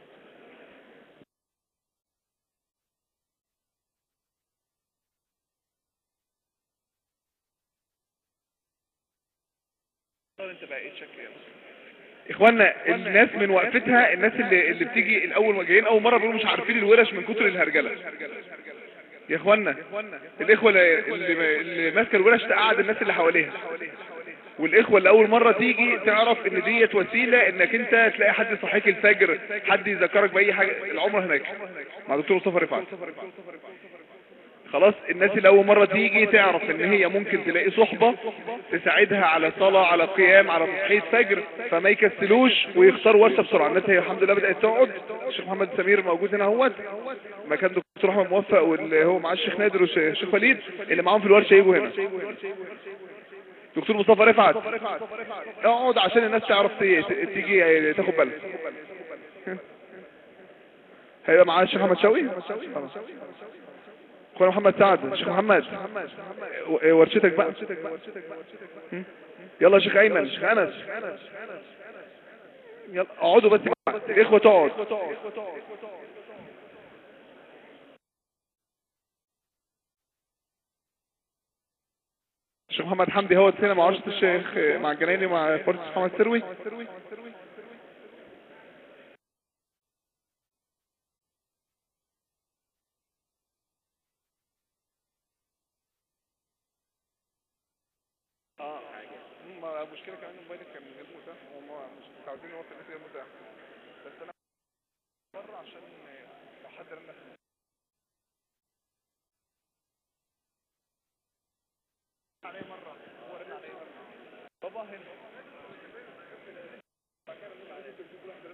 انت بقى ايه شكل اخوانا الناس من وقفتها الناس اللي اللي بتيجي الاول ما جايين اول مره بيقولوا مش عارفين الورش من كتر الهرجله يا اخوانا الاخوه اللي, اللي اللي ماسكه الورش تقعد الناس اللي حواليها والاخوه اللي اول مره تيجي تعرف ان ديت وسيله انك انت تلاقي حد يصحيك الفجر حد يذكرك باي حاجه العمره هناك مع دكتور مصطفى رفعت خلاص الناس اللي اول مرة تيجي تعرف ان هي ممكن تلاقي صحبة تساعدها على صلاة على قيام على تصحية فجر فما يكسلوش ويختاروا ورشة بسرعة الناس هي الحمد لله بدأت تقعد الشيخ محمد سمير موجود هنا اهوت مكان دكتور احمد موفق واللي هو مع الشيخ نادر والشيخ وليد اللي معاهم في الورشة يجوا هنا دكتور مصطفى رفعت اقعد عشان الناس تعرف تي- تيجي تاخد بالها هيبقى معاه الشيخ محمد شوقي خلاص. اخويا محمد سعد شيخ محمد و- ورشتك بقى هم؟ يلا يا شيخ ايمن شيخ انس يلا اقعدوا بس الاخوه تقعد الشيخ محمد حمدي هو هنا مع ورشه الشيخ مع الجنايني مع فرصه محمد سروي اه ما المشكله كمان الموبايل كان غير متاح هم مش متعودين هو في الناس غير متاح بس انا بره عشان لو حد رن عليه مره هو رن عليه مره بابا هنا